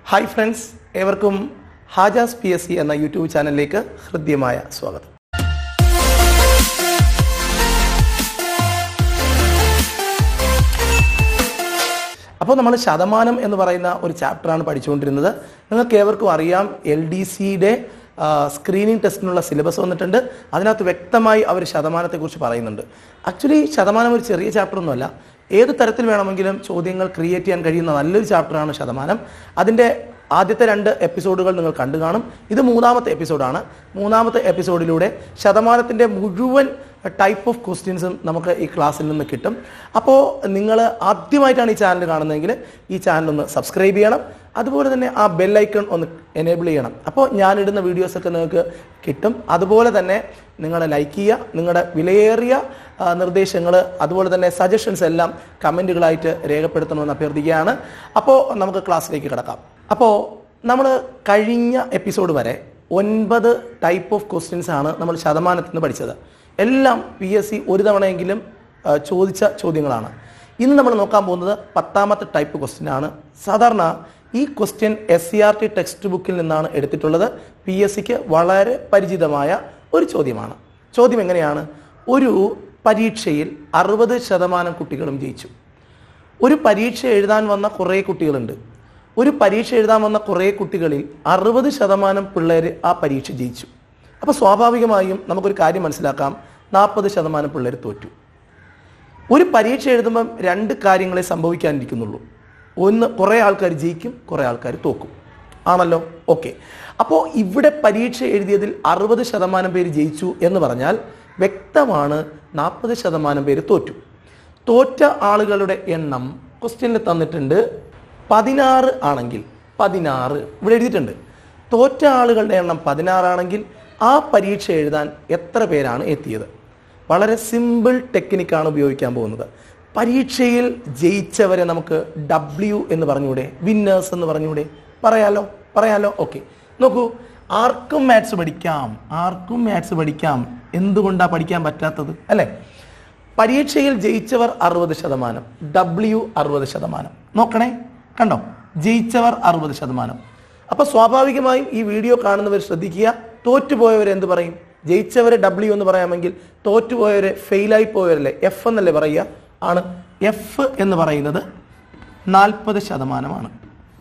hi friends ഏവർക്കും Hajas P S C എന്ന YouTube ചാനലിലേക്ക് ഹൃദ്യമായ സ്വാഗതം അപ്പോൾ നമ്മൾ ശതമാനം എന്ന് പറയുന്ന ഒരു ചാപ്റ്ററാണ് പഠിച്ചുകൊണ്ടിരുന്നത് നിങ്ങൾക്ക് ഏവർക്കും അറിയാം എൽ ഡി സിയുടെ സ്ക്രീനിങ് ടെസ്റ്റിനുള്ള സിലബസ് വന്നിട്ടുണ്ട് അതിനകത്ത് വ്യക്തമായി അവർ ശതമാനത്തെക്കുറിച്ച് പറയുന്നുണ്ട് ആക്ച്വലി ശതമാനം ഒരു ചെറിയ ചാപ്റ്റർ ഒന്നുമല്ല ഏത് തരത്തിൽ വേണമെങ്കിലും ചോദ്യങ്ങൾ ക്രിയേറ്റ് ചെയ്യാൻ കഴിയുന്ന നല്ലൊരു ചാപ്റ്ററാണ് ശതമാനം അതിൻ്റെ ആദ്യത്തെ രണ്ട് എപ്പിസോഡുകൾ നിങ്ങൾ കണ്ടു കാണും ഇത് മൂന്നാമത്തെ എപ്പിസോഡാണ് മൂന്നാമത്തെ എപ്പിസോഡിലൂടെ ശതമാനത്തിൻ്റെ മുഴുവൻ ടൈപ്പ് ഓഫ് ക്വസ്റ്റ്യൻസും നമുക്ക് ഈ ക്ലാസ്സിൽ നിന്ന് കിട്ടും അപ്പോൾ നിങ്ങൾ ആദ്യമായിട്ടാണ് ഈ ചാനൽ കാണുന്നതെങ്കിൽ ഈ ചാനൽ ഒന്ന് സബ്സ്ക്രൈബ് ചെയ്യണം അതുപോലെ തന്നെ ആ ബെല്ലൈക്കൺ ഒന്ന് എനേബിൾ ചെയ്യണം അപ്പോൾ ഞാനിടുന്ന വീഡിയോസൊക്കെ നിങ്ങൾക്ക് കിട്ടും അതുപോലെ തന്നെ നിങ്ങൾ ലൈക്ക് ചെയ്യുക നിങ്ങളുടെ വിലയേറിയ നിർദ്ദേശങ്ങൾ അതുപോലെ തന്നെ സജഷൻസ് എല്ലാം കമൻറ്റുകളായിട്ട് രേഖപ്പെടുത്തണമെന്ന് അഭ്യർത്ഥിക്കുകയാണ് അപ്പോൾ നമുക്ക് ക്ലാസ്സിലേക്ക് കിടക്കാം അപ്പോൾ നമ്മൾ കഴിഞ്ഞ എപ്പിസോഡ് വരെ ഒൻപത് ടൈപ്പ് ഓഫ് ക്വസ്റ്റ്യൻസ് ആണ് നമ്മൾ ശതമാനത്തിൽ നിന്ന് പഠിച്ചത് എല്ലാം പി എസ് സി ഒരു തവണയെങ്കിലും ആ, ചോദിച്ച ചോദ്യങ്ങളാണ് ഇന്ന് നമ്മൾ നോക്കാൻ പോകുന്നത് പത്താമത്തെ ടൈപ്പ് ക്വസ്റ്റ്യൻ ആണ് സാധാരണ ഈ question S C R T text ബുക്കിൽ നിന്നാണ് എടുത്തിട്ടുള്ളത് പി എസ് സിക്ക് വളരെ പരിചിതമായ ഒരു ചോദ്യമാണ് ചോദ്യം എങ്ങനെയാണ് ഒരു പരീക്ഷയിൽ അറുപത് ശതമാനം കുട്ടികളും ജയിച്ചു ഒരു പരീക്ഷ എഴുതാൻ വന്ന കുറേ കുട്ടികളുണ്ട് ഒരു പരീക്ഷ എഴുതാൻ വന്ന കുറേ കുട്ടികളിൽ അറുപത് ശതമാനം പിള്ളേർ ആ പരീക്ഷ ജയിച്ചു അപ്പോൾ സ്വാഭാവികമായും നമുക്കൊരു കാര്യം മനസ്സിലാക്കാം നാൽപ്പത് ശതമാനം പിള്ളേർ തോറ്റു ഒരു പരീക്ഷ എഴുതുമ്പം രണ്ട് കാര്യങ്ങളെ സംഭവിക്കാനിരിക്കുന്നുള്ളൂ ഒന്ന് കുറേ ആൾക്കാർ ജയിക്കും കുറേ ആൾക്കാർ തോക്കും ആണല്ലോ ഓക്കെ അപ്പോൾ ഇവിടെ പരീക്ഷ എഴുതിയതിൽ അറുപത് ശതമാനം പേര് ജയിച്ചു എന്ന് പറഞ്ഞാൽ വ്യക്തമാണ് നാൽപ്പത് ശതമാനം പേര് തോറ്റു തോറ്റ ആളുകളുടെ എണ്ണം ക്വസ്റ്റ്യനിൽ തന്നിട്ടുണ്ട് പതിനാറ് ആണെങ്കിൽ പതിനാറ് ഇവിടെ എഴുതിയിട്ടുണ്ട് തോറ്റ ആളുകളുടെ എണ്ണം പതിനാറാണെങ്കിൽ ആ പരീക്ഷ എഴുതാൻ എത്ര പേരാണ് എത്തിയത് വളരെ സിമ്പിൾ ടെക്നിക്കാണ് ഉപയോഗിക്കാൻ പോകുന്നത് പരീക്ഷയിൽ ജയിച്ചവരെ നമുക്ക് ഡബ്ല്യു എന്ന് പറഞ്ഞൂടെ വിന്നേഴ്സ് എന്ന് പറഞ്ഞൂടെ പറയാലോ പറയാലോ ഓക്കെ നോക്കൂ ആർക്കും മാത്സ് പഠിക്കാം ആർക്കും മാത്സ് പഠിക്കാം എന്തുകൊണ്ടാണ് പഠിക്കാൻ പറ്റാത്തത് അല്ലേ പരീക്ഷയിൽ ജയിച്ചവർ അറുപത് ശതമാനം ഡബ്ല്യു അറുപത് ശതമാനം നോക്കണേ കണ്ടോ ജയിച്ചവർ അറുപത് ശതമാനം അപ്പൊ സ്വാഭാവികമായും ഈ വീഡിയോ കാണുന്നവർ ശ്രദ്ധിക്കുക തോറ്റുപോയവർ എന്ത് പറയും ജയിച്ചവരെ ഡബ്ല്യു എന്ന് പറയാമെങ്കിൽ തോറ്റുപോയവരെ ഫെയിലായി പോയവരല്ലേ എഫ് എന്നല്ലേ പറയുക ആണ് എഫ് എന്ന് പറയുന്നത് നാൽപ്പത് ശതമാനമാണ്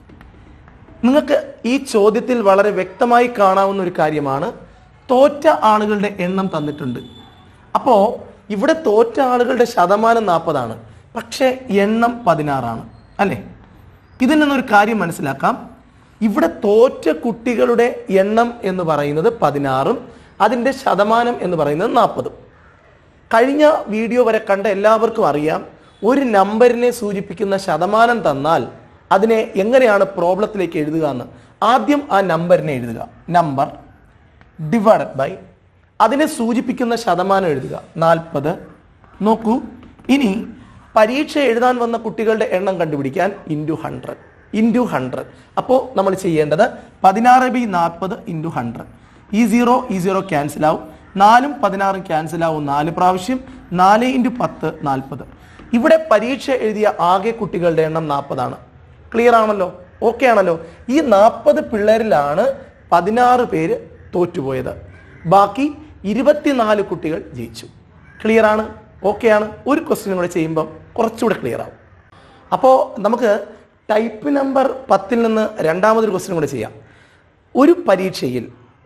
നിങ്ങൾക്ക് ഈ ചോദ്യത്തിൽ വളരെ വ്യക്തമായി കാണാവുന്ന ഒരു കാര്യമാണ് തോറ്റ ആളുകളുടെ എണ്ണം തന്നിട്ടുണ്ട് അപ്പോൾ ഇവിടെ തോറ്റ ആളുകളുടെ ശതമാനം നാൽപ്പതാണ് പക്ഷേ എണ്ണം പതിനാറാണ് അല്ലേ ഇതിൽ നിന്നൊരു കാര്യം മനസ്സിലാക്കാം ഇവിടെ തോറ്റ കുട്ടികളുടെ എണ്ണം എന്ന് പറയുന്നത് പതിനാറും അതിൻ്റെ ശതമാനം എന്ന് പറയുന്നത് നാൽപ്പതും കഴിഞ്ഞ വീഡിയോ വരെ കണ്ട എല്ലാവർക്കും അറിയാം ഒരു നമ്പറിനെ സൂചിപ്പിക്കുന്ന ശതമാനം തന്നാൽ അതിനെ എങ്ങനെയാണ് പ്രോബ്ലത്തിലേക്ക് എഴുതുക എന്ന് ആദ്യം ആ നമ്പറിനെ എഴുതുക നമ്പർ ഡിവൈഡഡ് ബൈ അതിനെ സൂചിപ്പിക്കുന്ന ശതമാനം എഴുതുക നാൽപ്പത് നോക്കൂ ഇനി പരീക്ഷ എഴുതാൻ വന്ന കുട്ടികളുടെ എണ്ണം കണ്ടുപിടിക്കാൻ ഇൻറ്റു ഹൺഡ്രഡ് ഇൻറ്റു ഹൺഡ്രഡ് അപ്പോൾ നമ്മൾ ചെയ്യേണ്ടത് പതിനാറ് ബൈ നാൽപ്പത് ഇൻറ്റു ഹൺഡ്രഡ് ഈ സീറോ ഈ സീറോ ക്യാൻസൽ ആവും നാലും പതിനാറും ക്യാൻസൽ ആവും നാല് പ്രാവശ്യം നാല് ഇൻറ്റു പത്ത് നാൽപ്പത് ഇവിടെ പരീക്ഷ എഴുതിയ ആകെ കുട്ടികളുടെ എണ്ണം നാൽപ്പതാണ് ക്ലിയർ ആണല്ലോ ഓക്കെ ആണല്ലോ ഈ നാൽപ്പത് പിള്ളേരിലാണ് പതിനാറ് പേര് തോറ്റുപോയത് ബാക്കി ഇരുപത്തിനാല് കുട്ടികൾ ജയിച്ചു ക്ലിയർ ആണ് ഓക്കെ ആണ് ഒരു ക്വസ്റ്റ്യൻ കൂടെ ചെയ്യുമ്പം കുറച്ചുകൂടെ ക്ലിയർ ആവും അപ്പോൾ നമുക്ക് ടൈപ്പ് നമ്പർ പത്തിൽ നിന്ന് രണ്ടാമതൊരു ക്വസ്റ്റ്യൻ കൂടെ ചെയ്യാം ഒരു പരീക്ഷയിൽ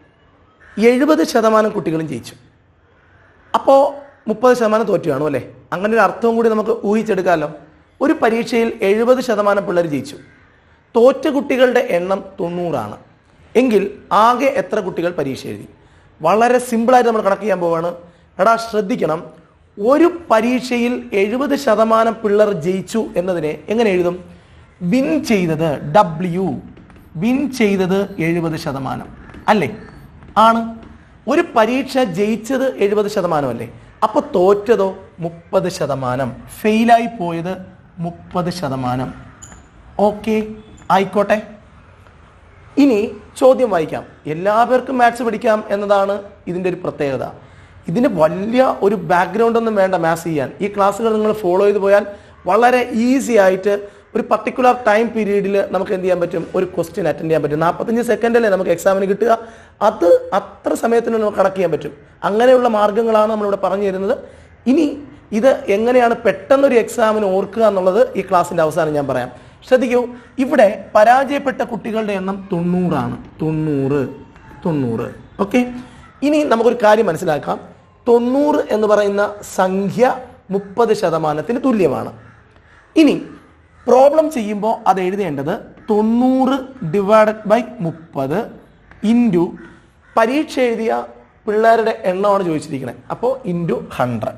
എഴുപത് ശതമാനം കുട്ടികളും ജയിച്ചു അപ്പോൾ മുപ്പത് ശതമാനം തോറ്റു കാണും അല്ലേ അങ്ങനെ ഒരു അർത്ഥവും കൂടി നമുക്ക് ഊഹിച്ചെടുക്കാമല്ലോ ഒരു പരീക്ഷയിൽ എഴുപത് ശതമാനം പിള്ളേർ ജയിച്ചു തോറ്റ കുട്ടികളുടെ എണ്ണം തൊണ്ണൂറാണ് എങ്കിൽ ആകെ എത്ര കുട്ടികൾ പരീക്ഷ എഴുതി വളരെ സിമ്പിളായിട്ട് നമ്മൾ കണക്ക് ചെയ്യാൻ പോവാണ് എടാ ശ്രദ്ധിക്കണം ഒരു പരീക്ഷയിൽ എഴുപത് ശതമാനം പിള്ളേർ ജയിച്ചു എന്നതിനെ എങ്ങനെ എഴുതും വിൻ ചെയ്തത് ഡബ്ല്യു വിൻ ചെയ്തത് എഴുപത് ശതമാനം അല്ലേ ആണ് ഒരു പരീക്ഷ ജയിച്ചത് എഴുപത് ശതമാനമല്ലേ അപ്പൊ തോറ്റതോ മുപ്പത് ശതമാനം ഫെയിലായി പോയത് മുപ്പത് ശതമാനം ഓക്കെ ആയിക്കോട്ടെ ഇനി ചോദ്യം വായിക്കാം എല്ലാവർക്കും മാത്സ് പഠിക്കാം എന്നതാണ് ഇതിൻ്റെ ഒരു പ്രത്യേകത ഇതിന് വലിയ ഒരു ബാക്ക്ഗ്രൗണ്ട് ഒന്നും വേണ്ട മാത്സ് ചെയ്യാൻ ഈ ക്ലാസ്സുകൾ നിങ്ങൾ ഫോളോ ചെയ്ത് പോയാൽ വളരെ ഈസി ആയിട്ട് ഒരു പർട്ടിക്കുലർ ടൈം പീരീഡിൽ നമുക്ക് എന്ത് ചെയ്യാൻ പറ്റും ഒരു ക്വസ്റ്റ്യൻ അറ്റൻഡ് ചെയ്യാൻ പറ്റും നാൽപ്പത്തഞ്ച് സെക്കൻഡ് അല്ലേ നമുക്ക് എക്സാമിന് കിട്ടുക അത് അത്ര സമയത്തിന് നമുക്ക് കണക്ട് ചെയ്യാൻ പറ്റും അങ്ങനെയുള്ള മാർഗ്ഗങ്ങളാണ് നമ്മളിവിടെ പറഞ്ഞു തരുന്നത് ഇനി ഇത് എങ്ങനെയാണ് പെട്ടെന്നൊരു എക്സാമിന് ഓർക്കുക എന്നുള്ളത് ഈ ക്ലാസ്സിന്റെ അവസാനം ഞാൻ പറയാം ശ്രദ്ധിക്കൂ ഇവിടെ പരാജയപ്പെട്ട കുട്ടികളുടെ എണ്ണം തൊണ്ണൂറാണ് തൊണ്ണൂറ് തൊണ്ണൂറ് ഓക്കെ ഇനി നമുക്കൊരു കാര്യം മനസ്സിലാക്കാം തൊണ്ണൂറ് എന്ന് പറയുന്ന സംഖ്യ മുപ്പത് ശതമാനത്തിന് തുല്യമാണ് ഇനി പ്രോബ്ലം ചെയ്യുമ്പോൾ അത് എഴുതേണ്ടത് തൊണ്ണൂറ് ഡിവൈഡഡ് ബൈ മുപ്പത് ഇൻറ്റു പരീക്ഷ എഴുതിയ പിള്ളേരുടെ എണ്ണമാണ് ചോദിച്ചിരിക്കുന്നത് അപ്പോൾ ഇൻറ്റു ഹൺഡ്രഡ്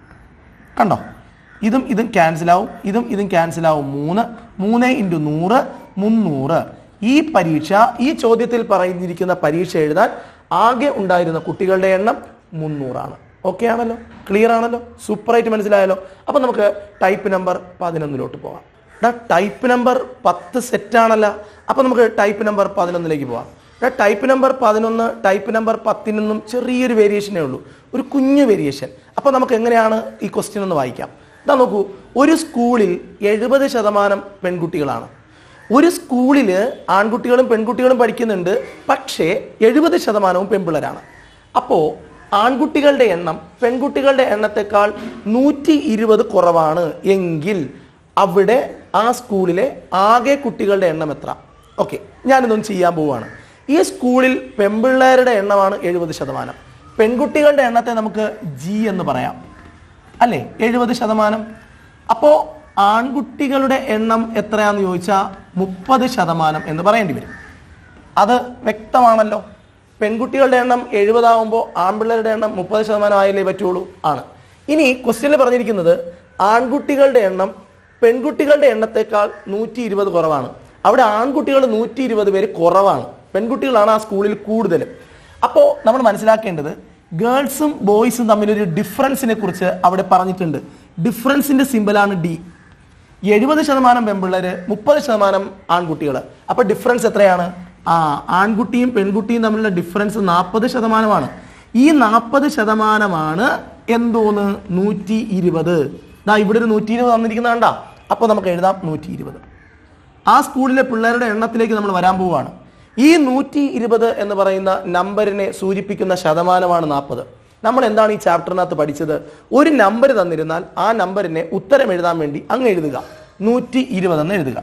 കണ്ടോ ഇതും ഇതും ക്യാൻസൽ ആവും ഇതും ഇതും ക്യാൻസൽ ആവും മൂന്ന് മൂന്ന് ഇൻറ്റു നൂറ് മുന്നൂറ് ഈ പരീക്ഷ ഈ ചോദ്യത്തിൽ പറഞ്ഞിരിക്കുന്ന പരീക്ഷ എഴുതാൻ ആകെ ഉണ്ടായിരുന്ന കുട്ടികളുടെ എണ്ണം മുന്നൂറാണ് ഓക്കെ ആണല്ലോ ക്ലിയർ ആണല്ലോ സൂപ്പറായിട്ട് മനസ്സിലായല്ലോ അപ്പൊ നമുക്ക് ടൈപ്പ് നമ്പർ പതിനൊന്നിലോട്ട് പോവാം എടാ ടൈപ്പ് നമ്പർ പത്ത് സെറ്റ് ആണല്ലോ അപ്പൊ നമുക്ക് ടൈപ്പ് നമ്പർ പതിനൊന്നിലേക്ക് പോവാം എടാ ടൈപ്പ് നമ്പർ പതിനൊന്ന് ടൈപ്പ് നമ്പർ പത്തിനൊന്നും ചെറിയൊരു വേരിയേഷനേ ഉള്ളൂ ഒരു കുഞ്ഞു വേരിയേഷൻ അപ്പൊ നമുക്ക് എങ്ങനെയാണ് ഈ ക്വസ്റ്റ്യൻ ഒന്ന് വായിക്കാം ഇതാ നോക്കൂ ഒരു സ്കൂളിൽ എഴുപത് ശതമാനം പെൺകുട്ടികളാണ് ഒരു സ്കൂളിൽ ആൺകുട്ടികളും പെൺകുട്ടികളും പഠിക്കുന്നുണ്ട് പക്ഷേ എഴുപത് ശതമാനവും പെൺപിള്ളേരാണ് അപ്പോൾ ആൺകുട്ടികളുടെ എണ്ണം പെൺകുട്ടികളുടെ എണ്ണത്തെക്കാൾ നൂറ്റി ഇരുപത് കുറവാണ് എങ്കിൽ അവിടെ ആ സ്കൂളിലെ ആകെ കുട്ടികളുടെ എണ്ണം എത്ര ഓക്കെ ഞാനിതൊന്ന് ചെയ്യാൻ പോവുകയാണ് ഈ സ്കൂളിൽ പെൺപിള്ളേരുടെ എണ്ണമാണ് എഴുപത് ശതമാനം പെൺകുട്ടികളുടെ എണ്ണത്തെ നമുക്ക് ജി എന്ന് പറയാം അല്ലേ എഴുപത് ശതമാനം അപ്പോ ആൺകുട്ടികളുടെ എണ്ണം എത്രയാന്ന് ചോദിച്ചാൽ മുപ്പത് ശതമാനം എന്ന് പറയേണ്ടി വരും അത് വ്യക്തമാണല്ലോ പെൺകുട്ടികളുടെ എണ്ണം എഴുപതാവുമ്പോൾ ആൺപിള്ളേരുടെ എണ്ണം മുപ്പത് ശതമാനം ആയാലേ പറ്റുള്ളൂ ആണ് ഇനി ക്വസ്റ്റ്യനിൽ പറഞ്ഞിരിക്കുന്നത് ആൺകുട്ടികളുടെ എണ്ണം പെൺകുട്ടികളുടെ എണ്ണത്തെക്കാൾ നൂറ്റി ഇരുപത് കുറവാണ് അവിടെ ആൺകുട്ടികൾ നൂറ്റി ഇരുപത് പേര് കുറവാണ് പെൺകുട്ടികളാണ് ആ സ്കൂളിൽ കൂടുതലും അപ്പോൾ നമ്മൾ മനസ്സിലാക്കേണ്ടത് ഗേൾസും ബോയ്സും തമ്മിലൊരു ഡിഫറൻസിനെ കുറിച്ച് അവിടെ പറഞ്ഞിട്ടുണ്ട് ഡിഫറൻസിന്റെ സിമ്പലാണ് ഡി എഴുപത് ശതമാനം പെൺപിള്ളേര് മുപ്പത് ശതമാനം ആൺകുട്ടികൾ അപ്പൊ ഡിഫറൻസ് എത്രയാണ് ആ ആൺകുട്ടിയും പെൺകുട്ടിയും തമ്മിലുള്ള ഡിഫറൻസ് നാൽപ്പത് ശതമാനമാണ് ഈ നാൽപ്പത് ശതമാനമാണ് എന്തോന്ന് നൂറ്റി ഇരുപത് ദാ ഇവിടെ ഒരു നൂറ്റി ഇരുപത് തന്നിരിക്കുന്ന കണ്ട അപ്പൊ നമുക്ക് എഴുതാം നൂറ്റി ഇരുപത് ആ സ്കൂളിലെ പിള്ളേരുടെ എണ്ണത്തിലേക്ക് നമ്മൾ വരാൻ പോവുകയാണ് ഈ നൂറ്റി ഇരുപത് എന്ന് പറയുന്ന നമ്പറിനെ സൂചിപ്പിക്കുന്ന ശതമാനമാണ് നാൽപ്പത് നമ്മൾ എന്താണ് ഈ ചാപ്റ്ററിനകത്ത് പഠിച്ചത് ഒരു നമ്പർ തന്നിരുന്നാൽ ആ നമ്പറിനെ ഉത്തരം എഴുതാൻ വേണ്ടി അങ്ങ് എഴുതുക നൂറ്റി ഇരുപത് എന്ന് എഴുതുക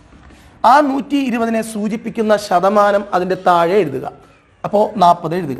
ആ നൂറ്റി ഇരുപതിനെ സൂചിപ്പിക്കുന്ന ശതമാനം അതിന്റെ താഴെ എഴുതുക അപ്പോൾ നാൽപ്പത് എഴുതുക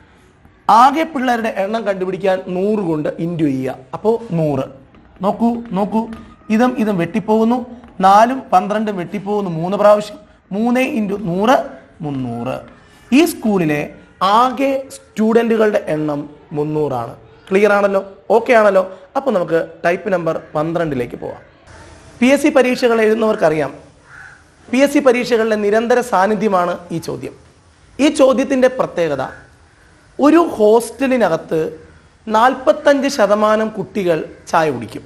ആകെ പിള്ളേരുടെ എണ്ണം കണ്ടുപിടിക്കാൻ നൂറ് കൊണ്ട് ഇൻറ്റു ചെയ്യുക അപ്പോൾ നൂറ് നോക്കൂ നോക്കൂ ഇതും ഇതും വെട്ടിപ്പോകുന്നു നാലും പന്ത്രണ്ടും വെട്ടിപ്പോകുന്നു മൂന്ന് പ്രാവശ്യം മൂന്ന് ഇൻറ്റു നൂറ് മുന്നൂറ് ഈ സ്കൂളിലെ ആകെ സ്റ്റുഡൻറ്റുകളുടെ എണ്ണം മുന്നൂറാണ് ക്ലിയർ ആണല്ലോ ഓക്കെ ആണല്ലോ അപ്പോൾ നമുക്ക് ടൈപ്പ് നമ്പർ പന്ത്രണ്ടിലേക്ക് പോവാം പി എസ് സി പരീക്ഷകൾ എഴുതുന്നവർക്കറിയാം പി എസ് സി പരീക്ഷകളിലെ നിരന്തര സാന്നിധ്യമാണ് ഈ ചോദ്യം ഈ ചോദ്യത്തിൻ്റെ പ്രത്യേകത ഒരു ഹോസ്റ്റലിനകത്ത് നാൽപ്പത്തഞ്ച് ശതമാനം കുട്ടികൾ ചായ കുടിക്കും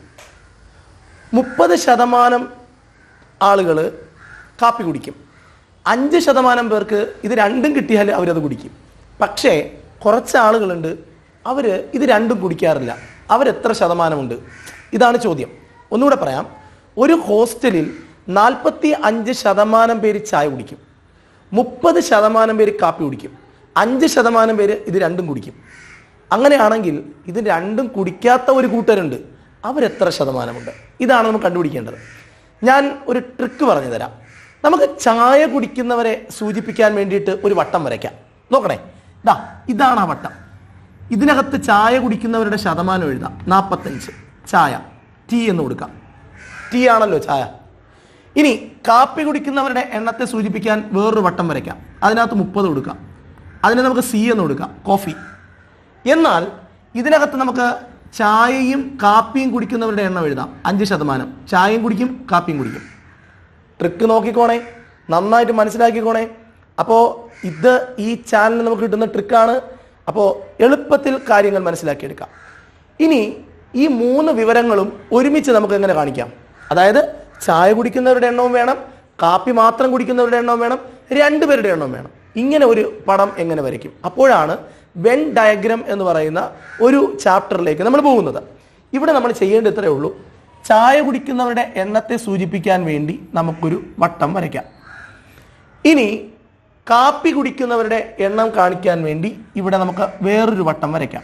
മുപ്പത് ശതമാനം ആളുകൾ കാപ്പി കുടിക്കും അഞ്ച് ശതമാനം പേർക്ക് ഇത് രണ്ടും കിട്ടിയാൽ അവരത് കുടിക്കും പക്ഷേ കുറച്ച് ആളുകളുണ്ട് അവർ ഇത് രണ്ടും കുടിക്കാറില്ല അവരെത്ര ശതമാനമുണ്ട് ഇതാണ് ചോദ്യം ഒന്നുകൂടെ പറയാം ഒരു ഹോസ്റ്റലിൽ നാൽപ്പത്തി അഞ്ച് ശതമാനം പേര് ചായ കുടിക്കും മുപ്പത് ശതമാനം പേര് കാപ്പി കുടിക്കും അഞ്ച് ശതമാനം പേര് ഇത് രണ്ടും കുടിക്കും അങ്ങനെയാണെങ്കിൽ ഇത് രണ്ടും കുടിക്കാത്ത ഒരു കൂട്ടരുണ്ട് അവരെത്ര ശതമാനമുണ്ട് ഇതാണ് നമുക്ക് കണ്ടുപിടിക്കേണ്ടത് ഞാൻ ഒരു ട്രിക്ക് പറഞ്ഞു തരാം നമുക്ക് ചായ കുടിക്കുന്നവരെ സൂചിപ്പിക്കാൻ വേണ്ടിയിട്ട് ഒരു വട്ടം വരയ്ക്കാം നോക്കണേ ഇതാ ഇതാണ് ആ വട്ടം ഇതിനകത്ത് ചായ കുടിക്കുന്നവരുടെ ശതമാനം എഴുതാം നാൽപ്പത്തഞ്ച് ചായ ടീ എന്ന് കൊടുക്കാം ടീ ആണല്ലോ ചായ ഇനി കാപ്പി കുടിക്കുന്നവരുടെ എണ്ണത്തെ സൂചിപ്പിക്കാൻ വേറൊരു വട്ടം വരയ്ക്കാം അതിനകത്ത് മുപ്പത് കൊടുക്കാം അതിനെ നമുക്ക് സി എന്ന് കൊടുക്കാം കോഫി എന്നാൽ ഇതിനകത്ത് നമുക്ക് ചായയും കാപ്പിയും കുടിക്കുന്നവരുടെ എണ്ണം എഴുതാം അഞ്ച് ശതമാനം ചായയും കുടിക്കും കാപ്പിയും കുടിക്കും ട്രിക്ക് നോക്കിക്കോണേ നന്നായിട്ട് മനസ്സിലാക്കിക്കോണേ അപ്പോൾ ഇത് ഈ ചാനലിൽ നമുക്ക് കിട്ടുന്ന ട്രിക്കാണ് അപ്പോൾ എളുപ്പത്തിൽ കാര്യങ്ങൾ മനസ്സിലാക്കിയെടുക്കാം ഇനി ഈ മൂന്ന് വിവരങ്ങളും ഒരുമിച്ച് നമുക്ക് എങ്ങനെ കാണിക്കാം അതായത് ചായ കുടിക്കുന്നവരുടെ എണ്ണവും വേണം കാപ്പി മാത്രം കുടിക്കുന്നവരുടെ എണ്ണവും വേണം രണ്ടുപേരുടെ എണ്ണവും വേണം ഇങ്ങനെ ഒരു പടം എങ്ങനെ വരയ്ക്കും അപ്പോഴാണ് വെൻ ഡയഗ്രം എന്ന് പറയുന്ന ഒരു ചാപ്റ്ററിലേക്ക് നമ്മൾ പോകുന്നത് ഇവിടെ നമ്മൾ ചെയ്യേണ്ട ഇത്രയേ ഉള്ളൂ ചായ കുടിക്കുന്നവരുടെ എണ്ണത്തെ സൂചിപ്പിക്കാൻ വേണ്ടി നമുക്കൊരു വട്ടം വരയ്ക്കാം ഇനി കാപ്പി കുടിക്കുന്നവരുടെ എണ്ണം കാണിക്കാൻ വേണ്ടി ഇവിടെ നമുക്ക് വേറൊരു വട്ടം വരയ്ക്കാം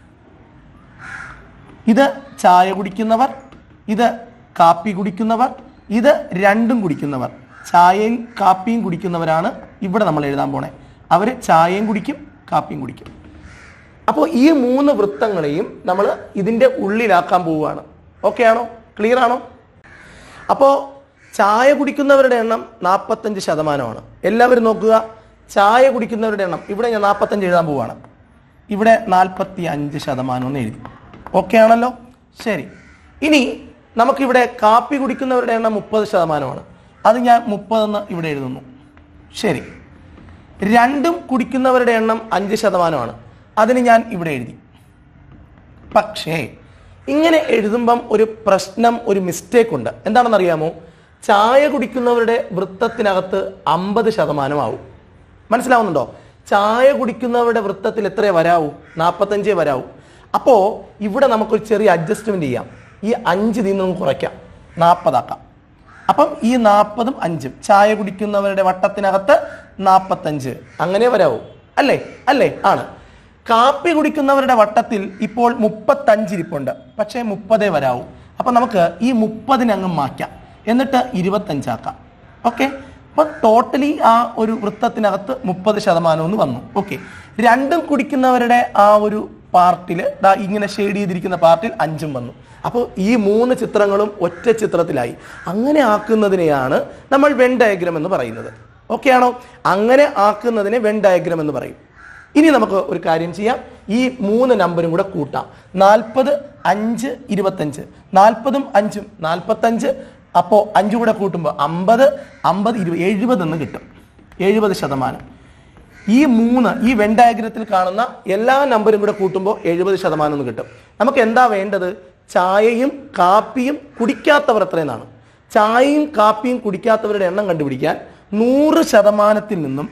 ഇത് ചായ കുടിക്കുന്നവർ ഇത് കാപ്പി കുടിക്കുന്നവർ ഇത് രണ്ടും കുടിക്കുന്നവർ ചായയും കാപ്പിയും കുടിക്കുന്നവരാണ് ഇവിടെ നമ്മൾ എഴുതാൻ പോണേ അവർ ചായയും കുടിക്കും കാപ്പിയും കുടിക്കും അപ്പോൾ ഈ മൂന്ന് വൃത്തങ്ങളെയും നമ്മൾ ഇതിൻ്റെ ഉള്ളിലാക്കാൻ പോവുകയാണ് ഓക്കെ ആണോ ക്ലിയർ ആണോ അപ്പോൾ ചായ കുടിക്കുന്നവരുടെ എണ്ണം നാൽപ്പത്തഞ്ച് ശതമാനമാണ് എല്ലാവരും നോക്കുക ചായ കുടിക്കുന്നവരുടെ എണ്ണം ഇവിടെ ഞാൻ നാൽപ്പത്തഞ്ച് എഴുതാൻ പോവുകയാണ് ഇവിടെ നാൽപ്പത്തി അഞ്ച് ശതമാനം എന്ന് എഴുതി ഓക്കെ ആണല്ലോ ശരി ഇനി നമുക്കിവിടെ കാപ്പി കുടിക്കുന്നവരുടെ എണ്ണം മുപ്പത് ശതമാനമാണ് അത് ഞാൻ മുപ്പതെന്ന് ഇവിടെ എഴുതുന്നു ശരി രണ്ടും കുടിക്കുന്നവരുടെ എണ്ണം അഞ്ച് ശതമാനമാണ് അതിന് ഞാൻ ഇവിടെ എഴുതി പക്ഷേ ഇങ്ങനെ എഴുതുമ്പം ഒരു പ്രശ്നം ഒരു മിസ്റ്റേക്ക് ഉണ്ട് എന്താണെന്ന് അറിയാമോ ചായ കുടിക്കുന്നവരുടെ വൃത്തത്തിനകത്ത് അമ്പത് ശതമാനമാവും മനസ്സിലാവുന്നുണ്ടോ ചായ കുടിക്കുന്നവരുടെ വൃത്തത്തിൽ എത്രയേ വരാവൂ നാൽപ്പത്തഞ്ചേ വരാവൂ അപ്പോൾ ഇവിടെ നമുക്കൊരു ചെറിയ അഡ്ജസ്റ്റ്മെന്റ് ചെയ്യാം ഈ അഞ്ച് ഇതിൽ നിന്ന് കുറയ്ക്കാം നാൽപ്പതാക്കാം അപ്പം ഈ നാൽപ്പതും അഞ്ചും ചായ കുടിക്കുന്നവരുടെ വട്ടത്തിനകത്ത് നാൽപ്പത്തഞ്ച് അങ്ങനെ വരാവൂ അല്ലേ അല്ലേ ആണ് കാപ്പി കുടിക്കുന്നവരുടെ വട്ടത്തിൽ ഇപ്പോൾ മുപ്പത്തഞ്ച് ഇരിപ്പുണ്ട് പക്ഷേ മുപ്പതേ വരാവൂ അപ്പൊ നമുക്ക് ഈ മുപ്പതിനെ അങ്ങ് മാറ്റാം എന്നിട്ട് ഇരുപത്തഞ്ചാക്കാം ഓക്കെ അപ്പൊ ടോട്ടലി ആ ഒരു വൃത്തത്തിനകത്ത് മുപ്പത് ശതമാനം എന്ന് വന്നു ഓക്കെ രണ്ടും കുടിക്കുന്നവരുടെ ആ ഒരു പാർട്ടിൽ ഇങ്ങനെ ഷെയ്ഡ് ചെയ്തിരിക്കുന്ന പാർട്ടിൽ അഞ്ചും വന്നു അപ്പോൾ ഈ മൂന്ന് ചിത്രങ്ങളും ഒറ്റ ചിത്രത്തിലായി അങ്ങനെ ആക്കുന്നതിനെയാണ് നമ്മൾ വെൻ ഡയഗ്രം എന്ന് പറയുന്നത് ഓക്കെ ആണോ അങ്ങനെ ആക്കുന്നതിനെ വെൻ ഡയഗ്രം എന്ന് പറയും ഇനി നമുക്ക് ഒരു കാര്യം ചെയ്യാം ഈ മൂന്ന് നമ്പരും കൂടെ കൂട്ടാം നാൽപ്പത് അഞ്ച് ഇരുപത്തഞ്ച് നാൽപ്പതും അഞ്ചും നാൽപ്പത്തഞ്ച് അപ്പോൾ അഞ്ചും കൂടെ കൂട്ടുമ്പോൾ അമ്പത് അമ്പത് ഇരുപത് എഴുപത് എന്ന് കിട്ടും എഴുപത് ശതമാനം ഈ മൂന്ന് ഈ വെൻ ഡയഗ്രത്തിൽ കാണുന്ന എല്ലാ നമ്പരും കൂടെ കൂട്ടുമ്പോൾ എഴുപത് ശതമാനം എന്ന് കിട്ടും നമുക്ക് എന്താ വേണ്ടത് ചായയും കാപ്പിയും കുടിക്കാത്തവർ എത്രയെന്നാണ് ചായയും കാപ്പിയും കുടിക്കാത്തവരുടെ എണ്ണം കണ്ടുപിടിക്കാൻ നൂറ് ശതമാനത്തിൽ നിന്നും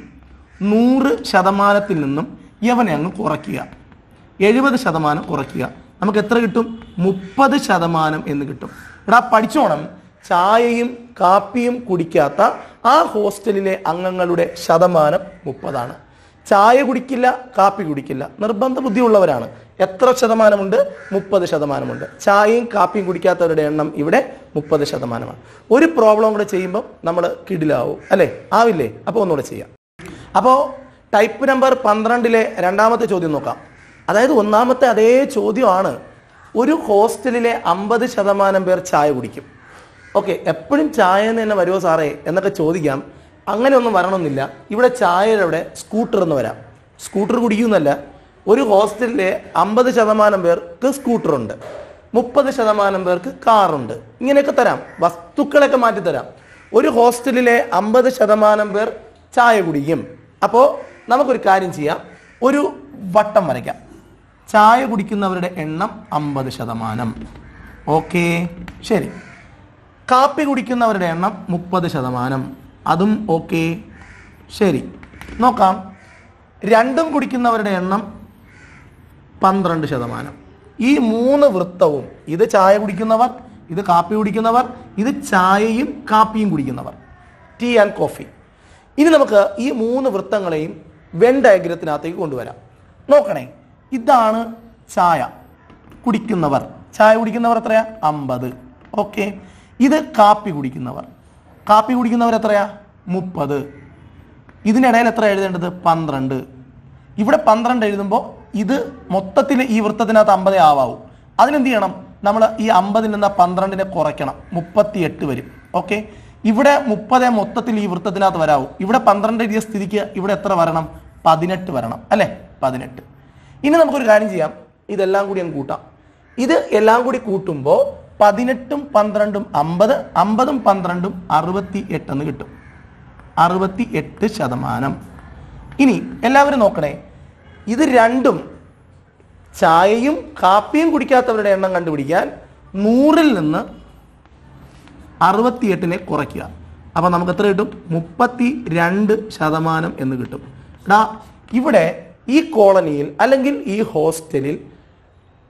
നൂറ് ശതമാനത്തിൽ നിന്നും യവനെ അങ്ങ് കുറയ്ക്കുക എഴുപത് ശതമാനം കുറയ്ക്കുക നമുക്ക് എത്ര കിട്ടും മുപ്പത് ശതമാനം എന്ന് കിട്ടും എടാ പഠിച്ചോണം ചായയും കാപ്പിയും കുടിക്കാത്ത ആ ഹോസ്റ്റലിലെ അംഗങ്ങളുടെ ശതമാനം മുപ്പതാണ് ചായ കുടിക്കില്ല കാപ്പി കുടിക്കില്ല നിർബന്ധ ബുദ്ധിയുള്ളവരാണ് എത്ര ശതമാനമുണ്ട് മുപ്പത് ശതമാനമുണ്ട് ചായയും കാപ്പിയും കുടിക്കാത്തവരുടെ എണ്ണം ഇവിടെ മുപ്പത് ശതമാനമാണ് ഒരു പ്രോബ്ലം കൂടെ ചെയ്യുമ്പോൾ നമ്മൾ കിടിലാവും അല്ലേ ആവില്ലേ അപ്പോൾ ഒന്നുകൂടെ ചെയ്യാം അപ്പോൾ ടൈപ്പ് നമ്പർ പന്ത്രണ്ടിലെ രണ്ടാമത്തെ ചോദ്യം നോക്കാം അതായത് ഒന്നാമത്തെ അതേ ചോദ്യമാണ് ഒരു ഹോസ്റ്റലിലെ അമ്പത് ശതമാനം പേർ ചായ കുടിക്കും ഓക്കെ എപ്പോഴും ചായ എന്ന് തന്നെ വരുമോ സാറേ എന്നൊക്കെ ചോദിക്കാം അങ്ങനെ ഒന്നും വരണമെന്നില്ല ഇവിടെ ചായയുടെ അവിടെ സ്കൂട്ടർ എന്ന് വരാം സ്കൂട്ടർ കുടിക്കുന്നല്ല ഒരു ഹോസ്റ്റലിലെ അമ്പത് ശതമാനം പേർക്ക് സ്കൂട്ടറുണ്ട് മുപ്പത് ശതമാനം പേർക്ക് കാറുണ്ട് ഇങ്ങനെയൊക്കെ തരാം വസ്തുക്കളൊക്കെ മാറ്റി തരാം ഒരു ഹോസ്റ്റലിലെ അമ്പത് ശതമാനം പേർ ചായ കുടിക്കും അപ്പോൾ നമുക്കൊരു കാര്യം ചെയ്യാം ഒരു വട്ടം വരയ്ക്കാം ചായ കുടിക്കുന്നവരുടെ എണ്ണം അമ്പത് ശതമാനം ഓക്കെ ശരി കാപ്പി കുടിക്കുന്നവരുടെ എണ്ണം മുപ്പത് ശതമാനം അതും ഓക്കെ ശരി നോക്കാം രണ്ടും കുടിക്കുന്നവരുടെ എണ്ണം പന്ത്രണ്ട് ശതമാനം ഈ മൂന്ന് വൃത്തവും ഇത് ചായ കുടിക്കുന്നവർ ഇത് കാപ്പി കുടിക്കുന്നവർ ഇത് ചായയും കാപ്പിയും കുടിക്കുന്നവർ ടീ ആൻഡ് കോഫി ഇനി നമുക്ക് ഈ മൂന്ന് വൃത്തങ്ങളെയും വെൻ ഡയഗ്രത്തിനകത്തേക്ക് കൊണ്ടുവരാം നോക്കണേ ഇതാണ് ചായ കുടിക്കുന്നവർ ചായ കുടിക്കുന്നവർ എത്രയാ അമ്പത് ഓക്കെ ഇത് കാപ്പി കുടിക്കുന്നവർ കാപ്പി കുടിക്കുന്നവർ എത്രയാ മുപ്പത് ഇതിനിടയിൽ എത്ര എഴുതേണ്ടത് പന്ത്രണ്ട് ഇവിടെ പന്ത്രണ്ട് എഴുതുമ്പോൾ ഇത് മൊത്തത്തിൽ ഈ വൃത്തത്തിനകത്ത് അമ്പതേ ആവാവൂ അതിനെന്ത് ചെയ്യണം നമ്മൾ ഈ അമ്പതിൽ നിന്ന് പന്ത്രണ്ടിനെ കുറയ്ക്കണം മുപ്പത്തി എട്ട് വരും ഓക്കെ ഇവിടെ മുപ്പതേ മൊത്തത്തിൽ ഈ വൃത്തത്തിനകത്ത് വരാവൂ ഇവിടെ പന്ത്രണ്ട് എഴുതിയ സ്ഥിതിക്ക് ഇവിടെ എത്ര വരണം പതിനെട്ട് വരണം അല്ലേ പതിനെട്ട് ഇനി നമുക്കൊരു കാര്യം ചെയ്യാം ഇതെല്ലാം കൂടി അങ്ങ് കൂട്ടാം ഇത് എല്ലാം കൂടി കൂട്ടുമ്പോൾ പതിനെട്ടും പന്ത്രണ്ടും അമ്പത് അമ്പതും പന്ത്രണ്ടും അറുപത്തി എട്ടെന്ന് കിട്ടും അറുപത്തി എട്ട് ശതമാനം ഇനി എല്ലാവരും നോക്കണേ ഇത് രണ്ടും ചായയും കാപ്പിയും കുടിക്കാത്തവരുടെ എണ്ണം കണ്ടുപിടിക്കാൻ നൂറിൽ നിന്ന് അറുപത്തിയെട്ടിനെ കുറയ്ക്കുക അപ്പൊ നമുക്ക് എത്ര കിട്ടും മുപ്പത്തി രണ്ട് ശതമാനം എന്ന് കിട്ടും എടാ ഇവിടെ ഈ കോളനിയിൽ അല്ലെങ്കിൽ ഈ ഹോസ്റ്റലിൽ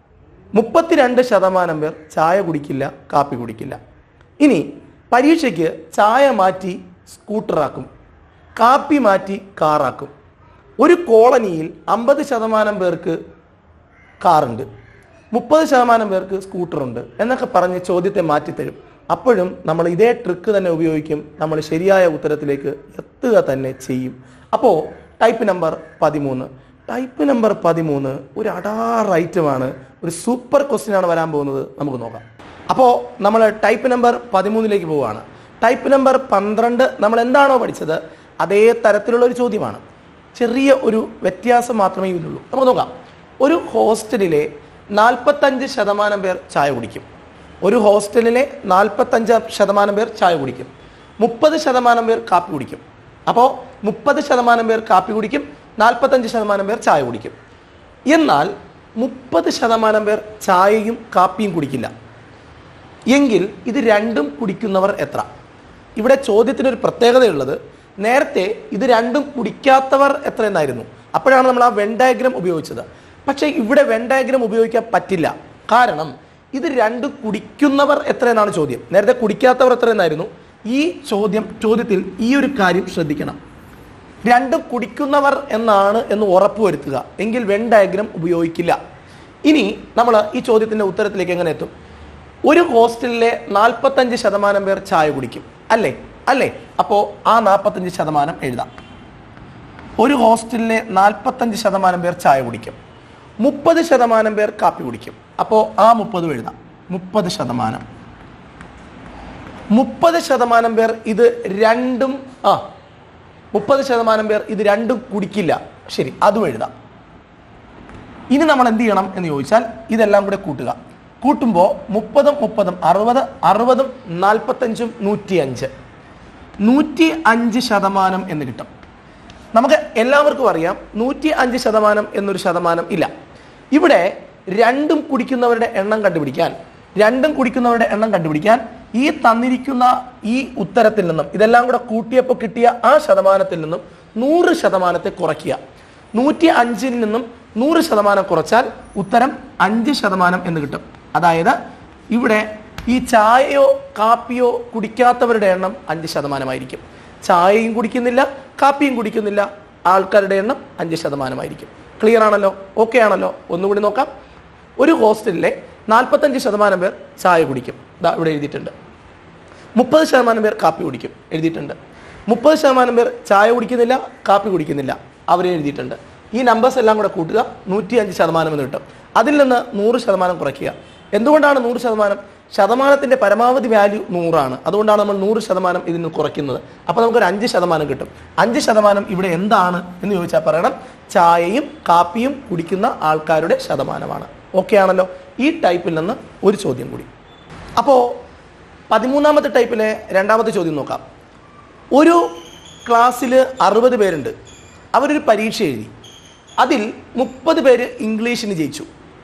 മുപ്പത്തിരണ്ട് ശതമാനം പേർ ചായ കുടിക്കില്ല കാപ്പി കുടിക്കില്ല ഇനി പരീക്ഷയ്ക്ക് ചായ മാറ്റി സ്കൂട്ടറാക്കും കാപ്പി മാറ്റി കാറാക്കും ഒരു കോളനിയിൽ അമ്പത് ശതമാനം പേർക്ക് കാറുണ്ട് മുപ്പത് ശതമാനം പേർക്ക് സ്കൂട്ടറുണ്ട് എന്നൊക്കെ പറഞ്ഞ് ചോദ്യത്തെ മാറ്റിത്തരും അപ്പോഴും നമ്മൾ ഇതേ ട്രിക്ക് തന്നെ ഉപയോഗിക്കും നമ്മൾ ശരിയായ ഉത്തരത്തിലേക്ക് എത്തുക തന്നെ ചെയ്യും അപ്പോൾ ടൈപ്പ് നമ്പർ പതിമൂന്ന് ടൈപ്പ് നമ്പർ പതിമൂന്ന് ഒരു അടാർ ഐറ്റമാണ് ഒരു സൂപ്പർ ക്വസ്റ്റ്യൻ ആണ് വരാൻ പോകുന്നത് നമുക്ക് നോക്കാം അപ്പോൾ നമ്മൾ ടൈപ്പ് നമ്പർ പതിമൂന്നിലേക്ക് പോവുകയാണ് ടൈപ്പ് നമ്പർ പന്ത്രണ്ട് നമ്മൾ എന്താണോ പഠിച്ചത് അതേ തരത്തിലുള്ള ഒരു ചോദ്യമാണ് ചെറിയ ഒരു വ്യത്യാസം മാത്രമേ ഇതിലുള്ളൂ നമുക്ക് നോക്കാം ഒരു ഹോസ്റ്റലിലെ നാൽപ്പത്തഞ്ച് ശതമാനം പേർ ചായ കുടിക്കും ഒരു ഹോസ്റ്റലിലെ നാൽപ്പത്തഞ്ച് ശതമാനം പേർ ചായ കുടിക്കും മുപ്പത് ശതമാനം പേർ കാപ്പി കുടിക്കും അപ്പോൾ മുപ്പത് ശതമാനം പേർ കാപ്പി കുടിക്കും നാൽപ്പത്തഞ്ച് ശതമാനം പേർ ചായ കുടിക്കും എന്നാൽ മുപ്പത് ശതമാനം പേർ ചായയും കാപ്പിയും കുടിക്കില്ല എങ്കിൽ ഇത് രണ്ടും കുടിക്കുന്നവർ എത്ര ഇവിടെ ചോദ്യത്തിനൊരു പ്രത്യേകതയുള്ളത് നേരത്തെ ഇത് രണ്ടും കുടിക്കാത്തവർ എത്ര എന്നായിരുന്നു അപ്പോഴാണ് നമ്മൾ ആ വെൻ ഡയഗ്രം ഉപയോഗിച്ചത് പക്ഷേ ഇവിടെ വെൻ ഡയഗ്രം ഉപയോഗിക്കാൻ പറ്റില്ല കാരണം ഇത് രണ്ടും കുടിക്കുന്നവർ എത്ര എന്നാണ് ചോദ്യം നേരത്തെ കുടിക്കാത്തവർ എത്ര എന്നായിരുന്നു ഈ ചോദ്യം ചോദ്യത്തിൽ ഈ ഒരു കാര്യം ശ്രദ്ധിക്കണം രണ്ടും കുടിക്കുന്നവർ എന്നാണ് എന്ന് ഉറപ്പുവരുത്തുക എങ്കിൽ വെൻ ഡയഗ്രം ഉപയോഗിക്കില്ല ഇനി നമ്മൾ ഈ ചോദ്യത്തിന്റെ ഉത്തരത്തിലേക്ക് എങ്ങനെ എത്തും ഒരു ഹോസ്റ്റലിലെ നാൽപ്പത്തഞ്ച് ശതമാനം പേർ ചായ കുടിക്കും അല്ലേ അല്ലേ അപ്പോൾ ആ നാൽപ്പത്തഞ്ച് ശതമാനം എഴുതാം ഒരു ഹോസ്റ്റലിലെ നാൽപ്പത്തഞ്ച് ശതമാനം പേർ ചായ കുടിക്കും മുപ്പത് ശതമാനം പേർ കാപ്പി കുടിക്കും അപ്പോൾ ആ മുപ്പത് എഴുതാം മുപ്പത് ശതമാനം മുപ്പത് ശതമാനം പേർ ഇത് രണ്ടും ആ മുപ്പത് ശതമാനം പേർ ഇത് രണ്ടും കുടിക്കില്ല ശരി അതും എഴുതാം ഇനി നമ്മൾ എന്ത് ചെയ്യണം എന്ന് ചോദിച്ചാൽ ഇതെല്ലാം കൂടെ കൂട്ടുക കൂട്ടുമ്പോൾ മുപ്പതും മുപ്പതും അറുപത് അറുപതും നാൽപ്പത്തഞ്ചും നൂറ്റി അഞ്ച് നൂറ്റി അഞ്ച് ശതമാനം എന്ന് കിട്ടും നമുക്ക് എല്ലാവർക്കും അറിയാം നൂറ്റി അഞ്ച് ശതമാനം എന്നൊരു ശതമാനം ഇല്ല ഇവിടെ രണ്ടും കുടിക്കുന്നവരുടെ എണ്ണം കണ്ടുപിടിക്കാൻ രണ്ടും കുടിക്കുന്നവരുടെ എണ്ണം കണ്ടുപിടിക്കാൻ ഈ തന്നിരിക്കുന്ന ഈ ഉത്തരത്തിൽ നിന്നും ഇതെല്ലാം കൂടെ കൂട്ടിയപ്പോൾ കിട്ടിയ ആ ശതമാനത്തിൽ നിന്നും നൂറ് ശതമാനത്തെ കുറയ്ക്കുക നൂറ്റി അഞ്ചിൽ നിന്നും നൂറ് ശതമാനം കുറച്ചാൽ ഉത്തരം അഞ്ച് ശതമാനം എന്ന് കിട്ടും അതായത് ഇവിടെ ഈ ചായയോ കാപ്പിയോ കുടിക്കാത്തവരുടെ എണ്ണം അഞ്ച് ശതമാനമായിരിക്കും ചായയും കുടിക്കുന്നില്ല കാപ്പിയും കുടിക്കുന്നില്ല ആൾക്കാരുടെ എണ്ണം അഞ്ച് ശതമാനമായിരിക്കും ക്ലിയർ ആണല്ലോ ഓക്കെ ആണല്ലോ ഒന്നുകൂടി നോക്കാം ഒരു ഹോസ്റ്റലിലെ നാൽപ്പത്തഞ്ച് ശതമാനം പേർ ചായ കുടിക്കും ഇതാ ഇവിടെ എഴുതിയിട്ടുണ്ട് മുപ്പത് ശതമാനം പേർ കാപ്പി കുടിക്കും എഴുതിയിട്ടുണ്ട് മുപ്പത് ശതമാനം പേർ ചായ കുടിക്കുന്നില്ല കാപ്പി കുടിക്കുന്നില്ല അവർ എഴുതിയിട്ടുണ്ട് ഈ നമ്പേഴ്സ് എല്ലാം കൂടെ കൂട്ടുക നൂറ്റി അഞ്ച് ശതമാനം എന്ന് കിട്ടും അതിൽ നിന്ന് നൂറ് ശതമാനം കുറയ്ക്കുക എന്തുകൊണ്ടാണ് നൂറ് ശതമാനം ശതമാനത്തിന്റെ പരമാവധി വാല്യൂ നൂറാണ് അതുകൊണ്ടാണ് നമ്മൾ നൂറ് ശതമാനം ഇതിൽ നിന്ന് കുറയ്ക്കുന്നത് അപ്പോൾ നമുക്കൊരു അഞ്ച് ശതമാനം കിട്ടും അഞ്ച് ശതമാനം ഇവിടെ എന്താണ് എന്ന് ചോദിച്ചാൽ പറയണം ചായയും കാപ്പിയും കുടിക്കുന്ന ആൾക്കാരുടെ ശതമാനമാണ് ഓക്കെ ആണല്ലോ ഈ ടൈപ്പിൽ നിന്ന് ഒരു ചോദ്യം കൂടി അപ്പോൾ പതിമൂന്നാമത്തെ ടൈപ്പിലെ രണ്ടാമത്തെ ചോദ്യം നോക്കാം ഒരു ക്ലാസ്സിൽ അറുപത് പേരുണ്ട് അവരൊരു പരീക്ഷ എഴുതി അതിൽ മുപ്പത് പേര് ഇംഗ്ലീഷിന് ജയിച്ചു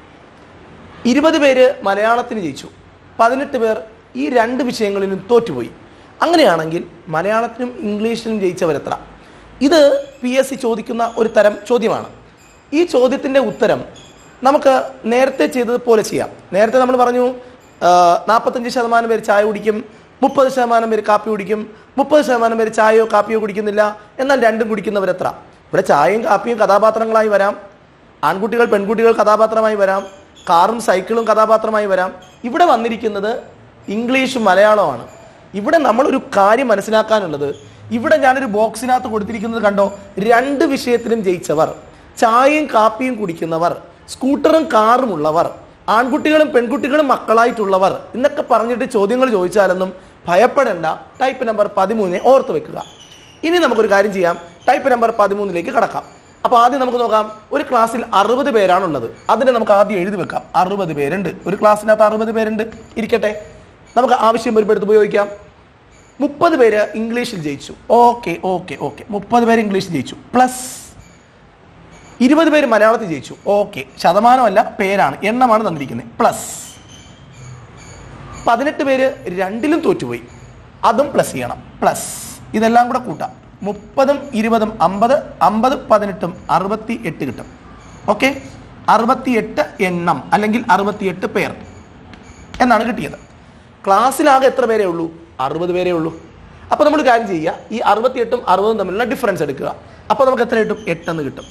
ഇരുപത് പേര് മലയാളത്തിന് ജയിച്ചു പതിനെട്ട് പേർ ഈ രണ്ട് വിഷയങ്ങളിലും തോറ്റുപോയി അങ്ങനെയാണെങ്കിൽ മലയാളത്തിനും ഇംഗ്ലീഷിനും ജയിച്ചവരെത്ര ഇത് പി എസ് സി ചോദിക്കുന്ന ഒരു തരം ചോദ്യമാണ് ഈ ചോദ്യത്തിൻ്റെ ഉത്തരം നമുക്ക് നേരത്തെ ചെയ്തതുപോലെ ചെയ്യാം നേരത്തെ നമ്മൾ പറഞ്ഞു നാൽപ്പത്തഞ്ച് ശതമാനം പേര് ചായ കുടിക്കും മുപ്പത് ശതമാനം പേര് കാപ്പി കുടിക്കും മുപ്പത് ശതമാനം പേര് ചായയോ കാപ്പിയോ കുടിക്കുന്നില്ല എന്നാൽ രണ്ടും കുടിക്കുന്നവരെത്ര ഇവിടെ ചായയും കാപ്പിയും കഥാപാത്രങ്ങളായി വരാം ആൺകുട്ടികൾ പെൺകുട്ടികൾ കഥാപാത്രമായി വരാം കാറും സൈക്കിളും കഥാപാത്രമായി വരാം ഇവിടെ വന്നിരിക്കുന്നത് ഇംഗ്ലീഷും മലയാളമാണ് ഇവിടെ നമ്മളൊരു കാര്യം മനസ്സിലാക്കാനുള്ളത് ഇവിടെ ഞാനൊരു ബോക്സിനകത്ത് കൊടുത്തിരിക്കുന്നത് കണ്ടോ രണ്ട് വിഷയത്തിലും ജയിച്ചവർ ചായയും കാപ്പിയും കുടിക്കുന്നവർ സ്കൂട്ടറും കാറും ഉള്ളവർ ആൺകുട്ടികളും പെൺകുട്ടികളും മക്കളായിട്ടുള്ളവർ എന്നൊക്കെ പറഞ്ഞിട്ട് ചോദ്യങ്ങൾ ചോദിച്ചാലൊന്നും ഭയപ്പെടേണ്ട ടൈപ്പ് നമ്പർ പതിമൂന്നിനെ ഓർത്ത് വെക്കുക ഇനി നമുക്കൊരു കാര്യം ചെയ്യാം ടൈപ്പ് നമ്പർ പതിമൂന്നിലേക്ക് കടക്കാം അപ്പോൾ ആദ്യം നമുക്ക് നോക്കാം ഒരു ക്ലാസ്സിൽ അറുപത് പേരാണുള്ളത് അതിനെ നമുക്ക് ആദ്യം എഴുതി വെക്കാം അറുപത് പേരുണ്ട് ഒരു ക്ലാസ്സിനകത്ത് അറുപത് പേരുണ്ട് ഇരിക്കട്ടെ നമുക്ക് ആവശ്യം വരുമ്പോൾ എടുത്ത് ഉപയോഗിക്കാം മുപ്പത് പേര് ഇംഗ്ലീഷിൽ ജയിച്ചു ഓക്കെ ഓക്കെ ഓക്കെ മുപ്പത് പേര് ഇംഗ്ലീഷിൽ ജയിച്ചു പ്ലസ് ഇരുപത് പേര് മലയാളത്തിൽ ജയിച്ചു ഓക്കെ ശതമാനമല്ല പേരാണ് എണ്ണമാണ് തന്നിരിക്കുന്നത് പ്ലസ് പതിനെട്ട് പേര് രണ്ടിലും തോറ്റുപോയി അതും പ്ലസ് ചെയ്യണം പ്ലസ് ഇതെല്ലാം കൂടെ കൂട്ടാം മുപ്പതും ഇരുപതും അമ്പത് അമ്പത് പതിനെട്ടും അറുപത്തി എട്ട് കിട്ടും ഓക്കെ അറുപത്തിയെട്ട് എണ്ണം അല്ലെങ്കിൽ അറുപത്തിയെട്ട് പേർ എന്നാണ് കിട്ടിയത് ക്ലാസ്സിലാകെ എത്ര പേരേ ഉള്ളൂ അറുപത് പേരേ ഉള്ളൂ അപ്പോൾ നമ്മൾ കാര്യം ചെയ്യുക ഈ അറുപത്തിയെട്ടും അറുപതും തമ്മിലുള്ള ഡിഫറൻസ് എടുക്കുക അപ്പോൾ നമുക്ക് എത്ര കിട്ടും എട്ടെന്ന് കിട്ടും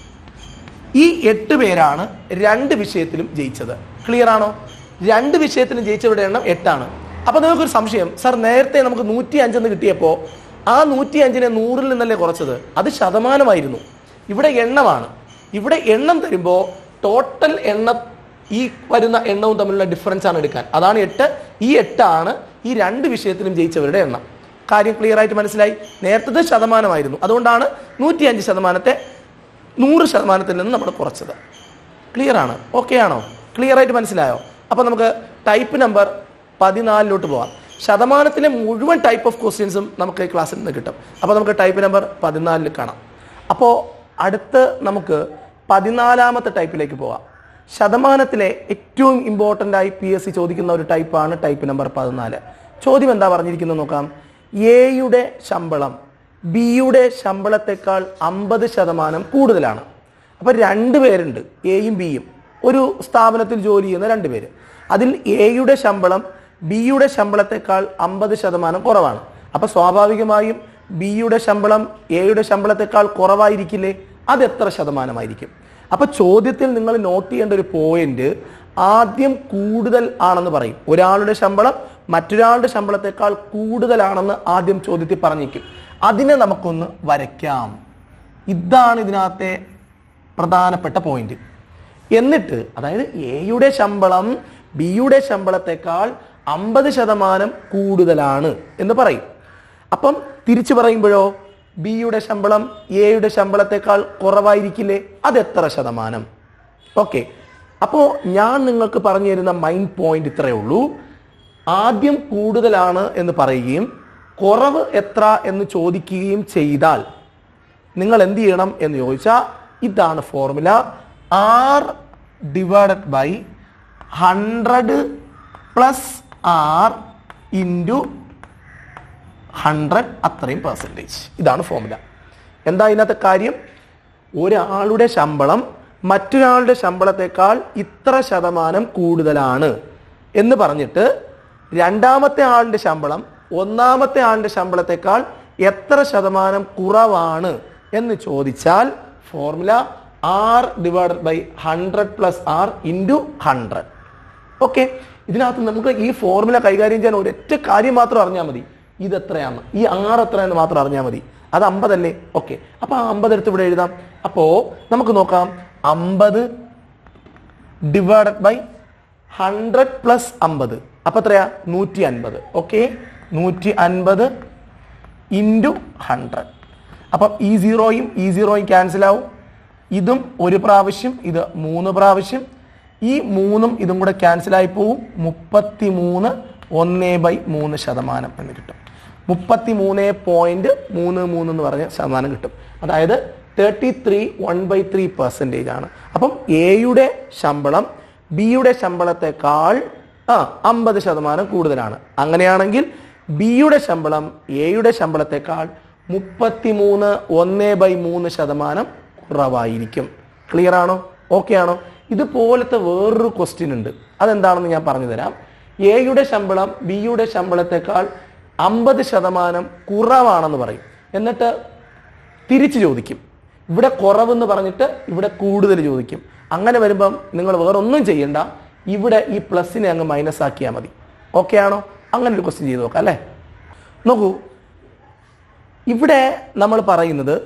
ഈ എട്ട് പേരാണ് രണ്ട് വിഷയത്തിലും ജയിച്ചത് ക്ലിയർ ആണോ രണ്ട് വിഷയത്തിലും ജയിച്ചവരുടെ എണ്ണം എട്ടാണ് അപ്പൊ നിങ്ങൾക്കൊരു സംശയം സാർ നേരത്തെ നമുക്ക് നൂറ്റി അഞ്ചെന്ന് കിട്ടിയപ്പോൾ ആ നൂറ്റി അഞ്ചിനെ നൂറിൽ നിന്നല്ലേ കുറച്ചത് അത് ശതമാനമായിരുന്നു ഇവിടെ എണ്ണമാണ് ഇവിടെ എണ്ണം തരുമ്പോൾ ടോട്ടൽ എണ്ണം ഈ വരുന്ന എണ്ണവും തമ്മിലുള്ള ഡിഫറൻസ് ആണ് എടുക്കാൻ അതാണ് എട്ട് ഈ എട്ടാണ് ഈ രണ്ട് വിഷയത്തിലും ജയിച്ചവരുടെ എണ്ണം കാര്യം ക്ലിയർ ആയിട്ട് മനസ്സിലായി നേരത്തത് ശതമാനമായിരുന്നു അതുകൊണ്ടാണ് നൂറ്റി അഞ്ച് ശതമാനത്തെ നൂറ് ശതമാനത്തിൽ നിന്ന് നമ്മൾ കുറച്ചത് ക്ലിയർ ആണ് ഓക്കെ ആണോ ക്ലിയർ ആയിട്ട് മനസ്സിലായോ അപ്പോൾ നമുക്ക് ടൈപ്പ് നമ്പർ പതിനാലിലോട്ട് പോവാം ശതമാനത്തിലെ മുഴുവൻ ടൈപ്പ് ഓഫ് ക്വസ്റ്റ്യൻസും നമുക്ക് ഈ ക്ലാസ്സിൽ നിന്ന് കിട്ടും അപ്പോൾ നമുക്ക് ടൈപ്പ് നമ്പർ പതിനാലിൽ കാണാം അപ്പോൾ അടുത്ത് നമുക്ക് പതിനാലാമത്തെ ടൈപ്പിലേക്ക് പോവാം ശതമാനത്തിലെ ഏറ്റവും ഇമ്പോർട്ടൻ്റ് ആയി പി എസ് സി ചോദിക്കുന്ന ഒരു ടൈപ്പാണ് ടൈപ്പ് നമ്പർ പതിനാല് ചോദ്യം എന്താ പറഞ്ഞിരിക്കുന്നത് നോക്കാം എയുടെ ശമ്പളം ബിയുടെ ശമ്പളത്തെക്കാൾ അമ്പത് ശതമാനം കൂടുതലാണ് അപ്പോൾ രണ്ട് പേരുണ്ട് എയും ബിയും ഒരു സ്ഥാപനത്തിൽ ജോലി ചെയ്യുന്ന രണ്ട് പേര് അതിൽ എയുടെ ശമ്പളം ബിയുടെ ശമ്പളത്തെക്കാൾ അമ്പത് ശതമാനം കുറവാണ് അപ്പോൾ സ്വാഭാവികമായും ബിയുടെ ശമ്പളം എയുടെ ശമ്പളത്തെക്കാൾ കുറവായിരിക്കില്ലേ അത് എത്ര ശതമാനമായിരിക്കും അപ്പോൾ ചോദ്യത്തിൽ നിങ്ങൾ നോട്ട് ചെയ്യേണ്ട ഒരു പോയിന്റ് ആദ്യം കൂടുതൽ ആണെന്ന് പറയും ഒരാളുടെ ശമ്പളം മറ്റൊരാളുടെ ശമ്പളത്തെക്കാൾ കൂടുതലാണെന്ന് ആദ്യം ചോദ്യത്തിൽ പറഞ്ഞിരിക്കും അതിനെ നമുക്കൊന്ന് വരയ്ക്കാം ഇതാണ് ഇതിനകത്തെ പ്രധാനപ്പെട്ട പോയിന്റ് എന്നിട്ട് അതായത് എയുടെ ശമ്പളം ബിയുടെ ശമ്പളത്തെക്കാൾ അമ്പത് ശതമാനം കൂടുതലാണ് എന്ന് പറയും അപ്പം തിരിച്ചു പറയുമ്പോഴോ ബിയുടെ ശമ്പളം എയുടെ ശമ്പളത്തെക്കാൾ കുറവായിരിക്കില്ലേ അത് എത്ര ശതമാനം ഓക്കെ അപ്പോൾ ഞാൻ നിങ്ങൾക്ക് പറഞ്ഞു തരുന്ന മൈൻഡ് പോയിന്റ് ഇത്രയേ ഉള്ളൂ ആദ്യം കൂടുതലാണ് എന്ന് പറയുകയും കുറവ് എത്ര എന്ന് ചോദിക്കുകയും ചെയ്താൽ നിങ്ങൾ എന്ത് ചെയ്യണം എന്ന് ചോദിച്ചാൽ ഇതാണ് formula R divided by hundred plus R into hundred അത്രയും പെർസെൻറ്റേജ് ഇതാണ് ഫോർമുല എന്താ ഇതിനകത്തെ കാര്യം ഒരാളുടെ ശമ്പളം മറ്റൊരാളുടെ ശമ്പളത്തെക്കാൾ ഇത്ര ശതമാനം കൂടുതലാണ് എന്ന് പറഞ്ഞിട്ട് രണ്ടാമത്തെ ആളുടെ ശമ്പളം ഒന്നാമത്തെ ആളുടെ ശമ്പളത്തെക്കാൾ എത്ര ശതമാനം കുറവാണ് എന്ന് ചോദിച്ചാൽ formula R divided by hundred plus R into hundred okay ഇതിനകത്ത് നമുക്ക് ഈ ഫോർമുല കൈകാര്യം ചെയ്യാൻ ഒരൊറ്റ കാര്യം മാത്രം അറിഞ്ഞാൽ മതി ഇത് എത്രയാണ് ഈ ആറ് എത്രയെന്ന് മാത്രം അറിഞ്ഞാൽ മതി അത് അമ്പതല്ലേ ഓക്കെ അപ്പൊ ആ അമ്പത് എടുത്ത് ഇവിടെ എഴുതാം അപ്പോ നമുക്ക് നോക്കാം അമ്പത് ഡിവൈഡഡ് ബൈ ഹൺഡ്രഡ് പ്ലസ് അമ്പത് അപ്പൊ എത്രയാ നൂറ്റി അൻപത് ഓക്കെ നൂറ്റി അൻപത് ഇൻറ്റു ഹൺഡ്രഡ് അപ്പം ഈ സീറോയും ഈ സീറോയും ക്യാൻസൽ ആവും ഇതും ഒരു പ്രാവശ്യം ഇത് മൂന്ന് പ്രാവശ്യം ഈ മൂന്നും ഇതും കൂടെ ക്യാൻസൽ ആയി പോവും മുപ്പത്തി മൂന്ന് ഒന്ന് ബൈ മൂന്ന് ശതമാനം എന്ന് കിട്ടും മുപ്പത്തി മൂന്ന് പോയിന്റ് മൂന്ന് മൂന്ന് എന്ന് പറഞ്ഞ ശതമാനം കിട്ടും അതായത് thirty three one by three percentage ആണ് അപ്പം എയുടെ ശമ്പളം ബിയുടെ ശമ്പളത്തെക്കാൾ ആ അമ്പത് ശതമാനം കൂടുതലാണ് അങ്ങനെയാണെങ്കിൽ ബിയുടെ ശമ്പളം എയുടെ ശമ്പളത്തെക്കാൾ മുപ്പത്തിമൂന്ന് ഒന്ന് ബൈ മൂന്ന് ശതമാനം കുറവായിരിക്കും ക്ലിയർ ആണോ ഓക്കെ ആണോ ഇതുപോലത്തെ വേറൊരു ക്വസ്റ്റ്യൻ ഉണ്ട് അതെന്താണെന്ന് ഞാൻ പറഞ്ഞു തരാം എയുടെ ശമ്പളം ബിയുടെ ശമ്പളത്തെക്കാൾ അമ്പത് ശതമാനം കുറവാണെന്ന് പറയും എന്നിട്ട് തിരിച്ചു ചോദിക്കും ഇവിടെ കുറവെന്ന് പറഞ്ഞിട്ട് ഇവിടെ കൂടുതൽ ചോദിക്കും അങ്ങനെ വരുമ്പം നിങ്ങൾ വേറെ ഒന്നും ചെയ്യണ്ട ഇവിടെ ഈ പ്ലസിനെ അങ്ങ് മൈനസ് ആക്കിയാൽ മതി ഓക്കെ ആണോ അങ്ങനെ ഒരു ക്വസ്റ്റ്യൻ ചെയ്ത് നോക്കാം അല്ലേ നോക്കൂ ഇവിടെ നമ്മൾ പറയുന്നത്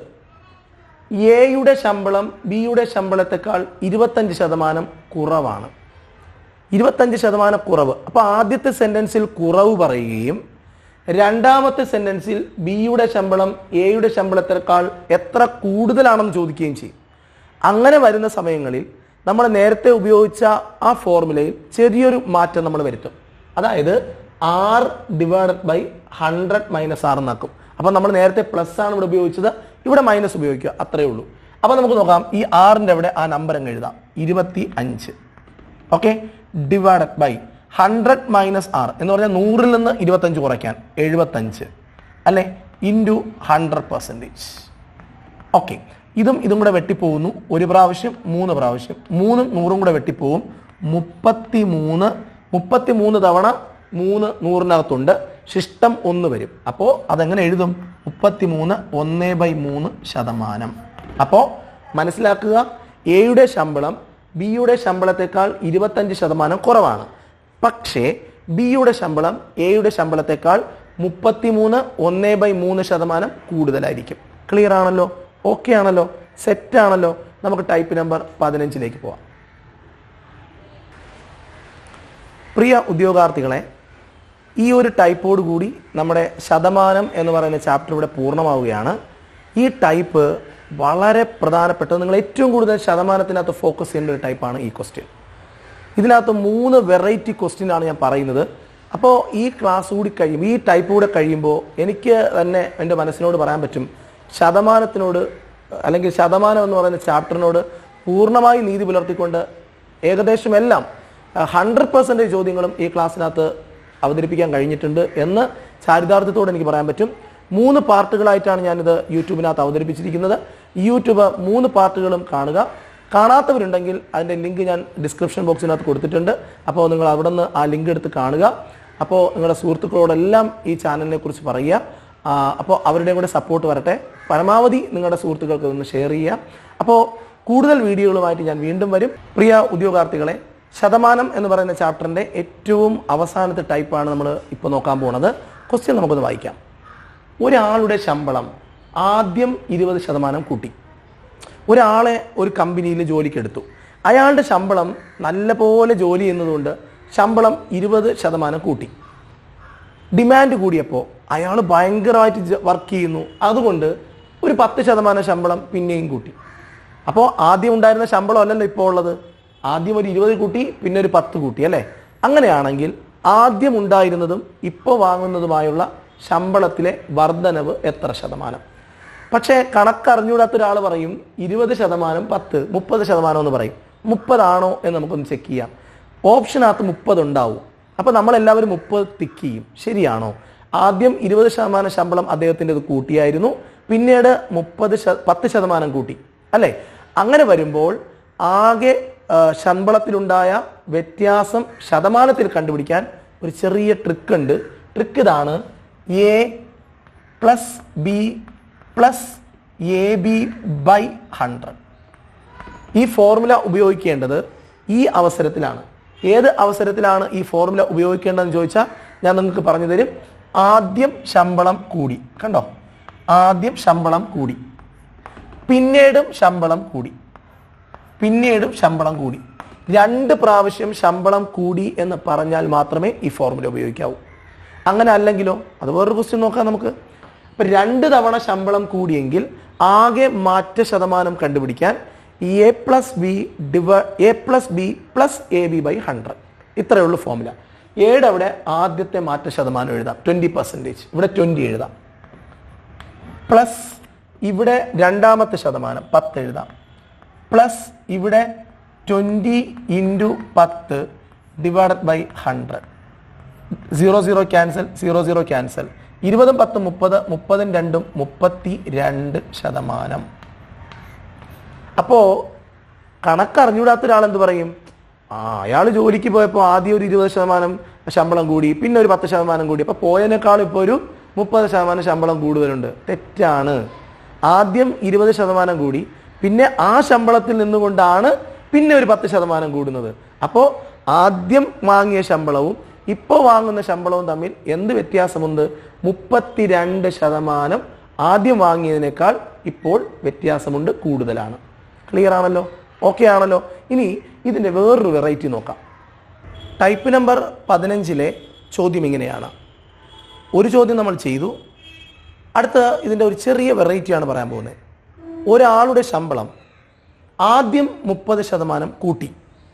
എയുടെ ശമ്പളം ബിയുടെ ശമ്പളത്തെക്കാൾ ഇരുപത്തഞ്ച് ശതമാനം കുറവാണ് ഇരുപത്തഞ്ച് ശതമാനം കുറവ് അപ്പോൾ ആദ്യത്തെ സെന്റൻസിൽ കുറവ് പറയുകയും രണ്ടാമത്തെ സെന്റൻസിൽ ബിയുടെ ശമ്പളം എയുടെ ശമ്പളത്തെക്കാൾ എത്ര കൂടുതലാണെന്ന് ചോദിക്കുകയും ചെയ്യും അങ്ങനെ വരുന്ന സമയങ്ങളിൽ നമ്മൾ നേരത്തെ ഉപയോഗിച്ച ആ ഫോർമുലയിൽ ചെറിയൊരു മാറ്റം നമ്മൾ വരുത്തും അതായത് R divided by hundred minus R എന്നാക്കും അപ്പം നമ്മൾ നേരത്തെ പ്ലസ് ആണ് ഇവിടെ ഉപയോഗിച്ചത് ഇവിടെ മൈനസ് ഉപയോഗിക്കുക അത്രയേ ഉള്ളൂ അപ്പം നമുക്ക് നോക്കാം ഈ ആറിൻ്റെ അവിടെ ആ നമ്പർ അങ്ങ് എഴുതാം ഇരുപത്തി അഞ്ച് okay divided by hundred minus R എന്ന് പറഞ്ഞാൽ നൂറിൽ നിന്ന് ഇരുപത്തഞ്ച് കുറയ്ക്കാൻ എഴുപത്തഞ്ച് അല്ലേ ഇൻറ്റു ഹൺഡ്രഡ് പെർസെൻറ്റേജ് ഓക്കെ ഇതും ഇതും കൂടെ വെട്ടിപ്പോകുന്നു ഒരു പ്രാവശ്യം മൂന്ന് പ്രാവശ്യം മൂന്നും നൂറും കൂടെ വെട്ടിപ്പോവും മുപ്പത്തി മൂന്ന് മുപ്പത്തി മൂന്ന് തവണ മൂന്ന് നൂറിനകത്തുണ്ട് ശിഷ്ടം ഒന്ന് വരും അപ്പോൾ അതെങ്ങനെ എഴുതും മുപ്പത്തി മൂന്ന് ഒന്ന് ബൈ മൂന്ന് ശതമാനം അപ്പോൾ മനസ്സിലാക്കുക എയുടെ ശമ്പളം ബിയുടെ ശമ്പളത്തെക്കാൾ ഇരുപത്തഞ്ച് ശതമാനം കുറവാണ് പക്ഷേ ബിയുടെ ശമ്പളം എയുടെ ശമ്പളത്തെക്കാൾ മുപ്പത്തിമൂന്ന് ഒന്ന് ബൈ മൂന്ന് ശതമാനം കൂടുതലായിരിക്കും ക്ലിയർ ആണല്ലോ ഓക്കെ ആണല്ലോ സെറ്റ് ആണല്ലോ നമുക്ക് ടൈപ്പ് നമ്പർ പതിനഞ്ചിലേക്ക് പോവാം പ്രിയ ഉദ്യോഗാർത്ഥികളെ ഈ ഒരു ടൈപ്പോട് കൂടി നമ്മുടെ ശതമാനം എന്ന് പറയുന്ന ചാപ്റ്റർ ഇവിടെ പൂർണ്ണമാവുകയാണ് ഈ ടൈപ്പ് വളരെ പ്രധാനപ്പെട്ടത് നിങ്ങൾ ഏറ്റവും കൂടുതൽ ശതമാനത്തിനകത്ത് ഫോക്കസ് ചെയ്യേണ്ട ഒരു ടൈപ്പാണ് ഈ ക്വസ്റ്റ്യൻ ഇതിനകത്ത് മൂന്ന് വെറൈറ്റി ക്വസ്റ്റ്യൻ ആണ് ഞാൻ പറയുന്നത് അപ്പോൾ ഈ ക്ലാസ് കൂടി കഴിയും ഈ ടൈപ്പ് കൂടെ കഴിയുമ്പോൾ എനിക്ക് തന്നെ എൻ്റെ മനസ്സിനോട് പറയാൻ പറ്റും ശതമാനത്തിനോട് അല്ലെങ്കിൽ ശതമാനം എന്ന് പറയുന്ന ചാപ്റ്ററിനോട് പൂർണ്ണമായി നീതി പുലർത്തിക്കൊണ്ട് ഏകദേശം എല്ലാം ഹൺഡ്രഡ് പെർസെൻറ്റേജ് ചോദ്യങ്ങളും ഈ ക്ലാസ്സിനകത്ത് അവതരിപ്പിക്കാൻ കഴിഞ്ഞിട്ടുണ്ട് എന്ന് ചാരിതാർത്ഥ്യത്തോടെ എനിക്ക് പറയാൻ പറ്റും മൂന്ന് പാർട്ടുകളായിട്ടാണ് ഞാനിത് യൂട്യൂബിനകത്ത് അവതരിപ്പിച്ചിരിക്കുന്നത് ഈ യൂട്യൂബ് മൂന്ന് പാർട്ടുകളും കാണുക കാണാത്തവരുണ്ടെങ്കിൽ അതിൻ്റെ ലിങ്ക് ഞാൻ ഡിസ്ക്രിപ്ഷൻ ബോക്സിനകത്ത് കൊടുത്തിട്ടുണ്ട് അപ്പോൾ നിങ്ങൾ അവിടെ നിന്ന് ആ ലിങ്ക് എടുത്ത് കാണുക അപ്പോൾ നിങ്ങളുടെ സുഹൃത്തുക്കളോടെല്ലാം ഈ ചാനലിനെ കുറിച്ച് പറയുക ആ, അപ്പോൾ അവരുടെയും കൂടെ സപ്പോർട്ട് വരട്ടെ പരമാവധി നിങ്ങളുടെ സുഹൃത്തുക്കൾക്ക് ഒന്ന് ഷെയർ ചെയ്യുക അപ്പോൾ കൂടുതൽ വീഡിയോകളുമായിട്ട് ഞാൻ വീണ്ടും വരും പ്രിയ ഉദ്യോഗാർത്ഥികളെ ശതമാനം എന്ന് പറയുന്ന ചാപ്റ്ററിൻ്റെ ഏറ്റവും അവസാനത്തെ ടൈപ്പാണ് നമ്മൾ ഇപ്പോൾ നോക്കാൻ പോകുന്നത് ക്വസ്റ്റ്യൻ നമുക്കൊന്ന് വായിക്കാം ഒരാളുടെ ശമ്പളം ആദ്യം ഇരുപത് ശതമാനം കൂട്ടി ഒരാളെ ഒരു കമ്പനിയിൽ ജോലിക്ക് എടുത്തു അയാളുടെ ശമ്പളം നല്ലപോലെ ജോലി ചെയ്യുന്നതുകൊണ്ട് ശമ്പളം ഇരുപത് ശതമാനം കൂട്ടി ഡിമാൻഡ് കൂടിയപ്പോൾ അയാൾ ഭയങ്കരമായിട്ട് വർക്ക് ചെയ്യുന്നു അതുകൊണ്ട് ഒരു പത്ത് ശതമാനം ശമ്പളം പിന്നെയും കൂട്ടി അപ്പോൾ ആദ്യം ഉണ്ടായിരുന്ന ശമ്പളം അല്ലല്ലോ ഇപ്പോൾ ഉള്ളത് ആദ്യം ഒരു ഇരുപത് കൂട്ടി പിന്നെ ഒരു പത്ത് കൂട്ടി അല്ലേ അങ്ങനെയാണെങ്കിൽ ആദ്യം ഉണ്ടായിരുന്നതും ഇപ്പോൾ വാങ്ങുന്നതുമായുള്ള ശമ്പളത്തിലെ വർധനവ് എത്ര ശതമാനം പക്ഷേ കണക്കറിഞ്ഞൂടാത്ത ഒരാൾ പറയും ഇരുപത് ശതമാനം പത്ത് മുപ്പത് ശതമാനം എന്ന് പറയും മുപ്പതാണോ എന്ന് നമുക്കൊന്ന് ചെക്ക് ചെയ്യാം ഓപ്ഷനകത്ത് മുപ്പത് ഉണ്ടാവും അപ്പോൾ നമ്മളെല്ലാവരും മുപ്പത് ടിക്ക് ചെയ്യും ശരിയാണോ ആദ്യം ഇരുപത് ശതമാനം ശമ്പളം അദ്ദേഹത്തിൻ്റെ ഇത് കൂട്ടിയായിരുന്നു പിന്നീട് മുപ്പത് ശ പത്ത് ശതമാനം കൂട്ടി അല്ലേ അങ്ങനെ വരുമ്പോൾ ആകെ ആ, ശമ്പളത്തിലുണ്ടായ വ്യത്യാസം ശതമാനത്തിൽ കണ്ടുപിടിക്കാൻ ഒരു ചെറിയ ട്രിക്ക് ഉണ്ട് ട്രിക്ക് ഇതാണ് A plus B plus A B by hundred ഈ ഫോർമുല ഉപയോഗിക്കേണ്ടത് ഈ അവസരത്തിലാണ് ഏത് അവസരത്തിലാണ് ഈ ഫോർമുല ഉപയോഗിക്കേണ്ടതെന്ന് ചോദിച്ചാൽ ഞാൻ നിങ്ങൾക്ക് പറഞ്ഞു തരും ആദ്യം ശമ്പളം കൂടി കണ്ടോ ആദ്യം ശമ്പളം കൂടി പിന്നീടും ശമ്പളം കൂടി പിന്നീടും ശമ്പളം കൂടി രണ്ട് പ്രാവശ്യം ശമ്പളം കൂടി എന്ന് പറഞ്ഞാൽ മാത്രമേ ഈ ഫോർമുല ഉപയോഗിക്കാവൂ അങ്ങനെ അല്ലെങ്കിലോ അത് വേറൊരു ക്വസ്റ്റ്യൻ നോക്കാം നമുക്ക് ഇപ്പൊ രണ്ട് തവണ ശമ്പളം കൂടിയെങ്കിൽ ആകെ മാറ്റ ശതമാനം കണ്ടുപിടിക്കാൻ എ പ്ലസ് ബി ഡിവ A plus B plus A B by hundred ഇത്രയേ ഉള്ളൂ ഫോർമുല ഏയുടെ അവിടെ ആദ്യത്തെ മാറ്റ ശതമാനം എഴുതാം ട്വന്റി പെർസെൻറ്റേജ് ഇവിടെ ട്വന്റി എഴുതാം പ്ലസ് ഇവിടെ രണ്ടാമത്തെ ശതമാനം പത്ത് എഴുതാം പ്ലസ് ഇവിടെ ട്വൻറ്റി ഇൻറ്റു പത്ത് divided by hundred zero zero cancel zero zero cancel ഇരുപതും പത്തും മുപ്പത് മുപ്പതും രണ്ടും മുപ്പത്തി രണ്ട് ശതമാനം അപ്പോൾ കണക്കറിഞ്ഞൂടാത്ത ഒരാൾ എന്ത് പറയും ആ അയാൾ ജോലിക്ക് പോയപ്പോൾ ആദ്യം ഒരു ഇരുപത് ശതമാനം ശമ്പളം കൂടി പിന്നെ ഒരു പത്ത് ശതമാനം കൂടി അപ്പോൾ പോയതിനേക്കാൾ ഇപ്പോൾ ഒരു മുപ്പത് ശതമാനം ശമ്പളം കൂടുതലുണ്ട് തെറ്റാണ് ആദ്യം ഇരുപത് ശതമാനം കൂടി പിന്നെ ആ ശമ്പളത്തിൽ നിന്നുകൊണ്ടാണ് പിന്നെ ഒരു പത്ത് ശതമാനം കൂടുന്നത് അപ്പോൾ ആദ്യം വാങ്ങിയ ശമ്പളവും ഇപ്പോൾ വാങ്ങുന്ന ശമ്പളവും തമ്മിൽ എന്ത് വ്യത്യാസമുണ്ട് മുപ്പത്തിരണ്ട് ശതമാനം ആദ്യം വാങ്ങിയതിനേക്കാൾ ഇപ്പോൾ വ്യത്യാസമുണ്ട് കൂടുതലാണ് ക്ലിയർ ആണല്ലോ ഓക്കെ ആണല്ലോ ഇനി ഇതിൻ്റെ വേറൊരു വെറൈറ്റി നോക്കാം ടൈപ്പ് നമ്പർ പതിനഞ്ചിലെ ചോദ്യം ഇങ്ങനെയാണ് ഒരു ചോദ്യം നമ്മൾ ചെയ്തു അടുത്ത ഇതിൻ്റെ ഒരു ചെറിയ വെറൈറ്റിയാണ് പറയാൻ പോകുന്നത് ഒരാളുടെ ശമ്പളം ആദ്യം മുപ്പത് ശതമാനം കൂട്ടി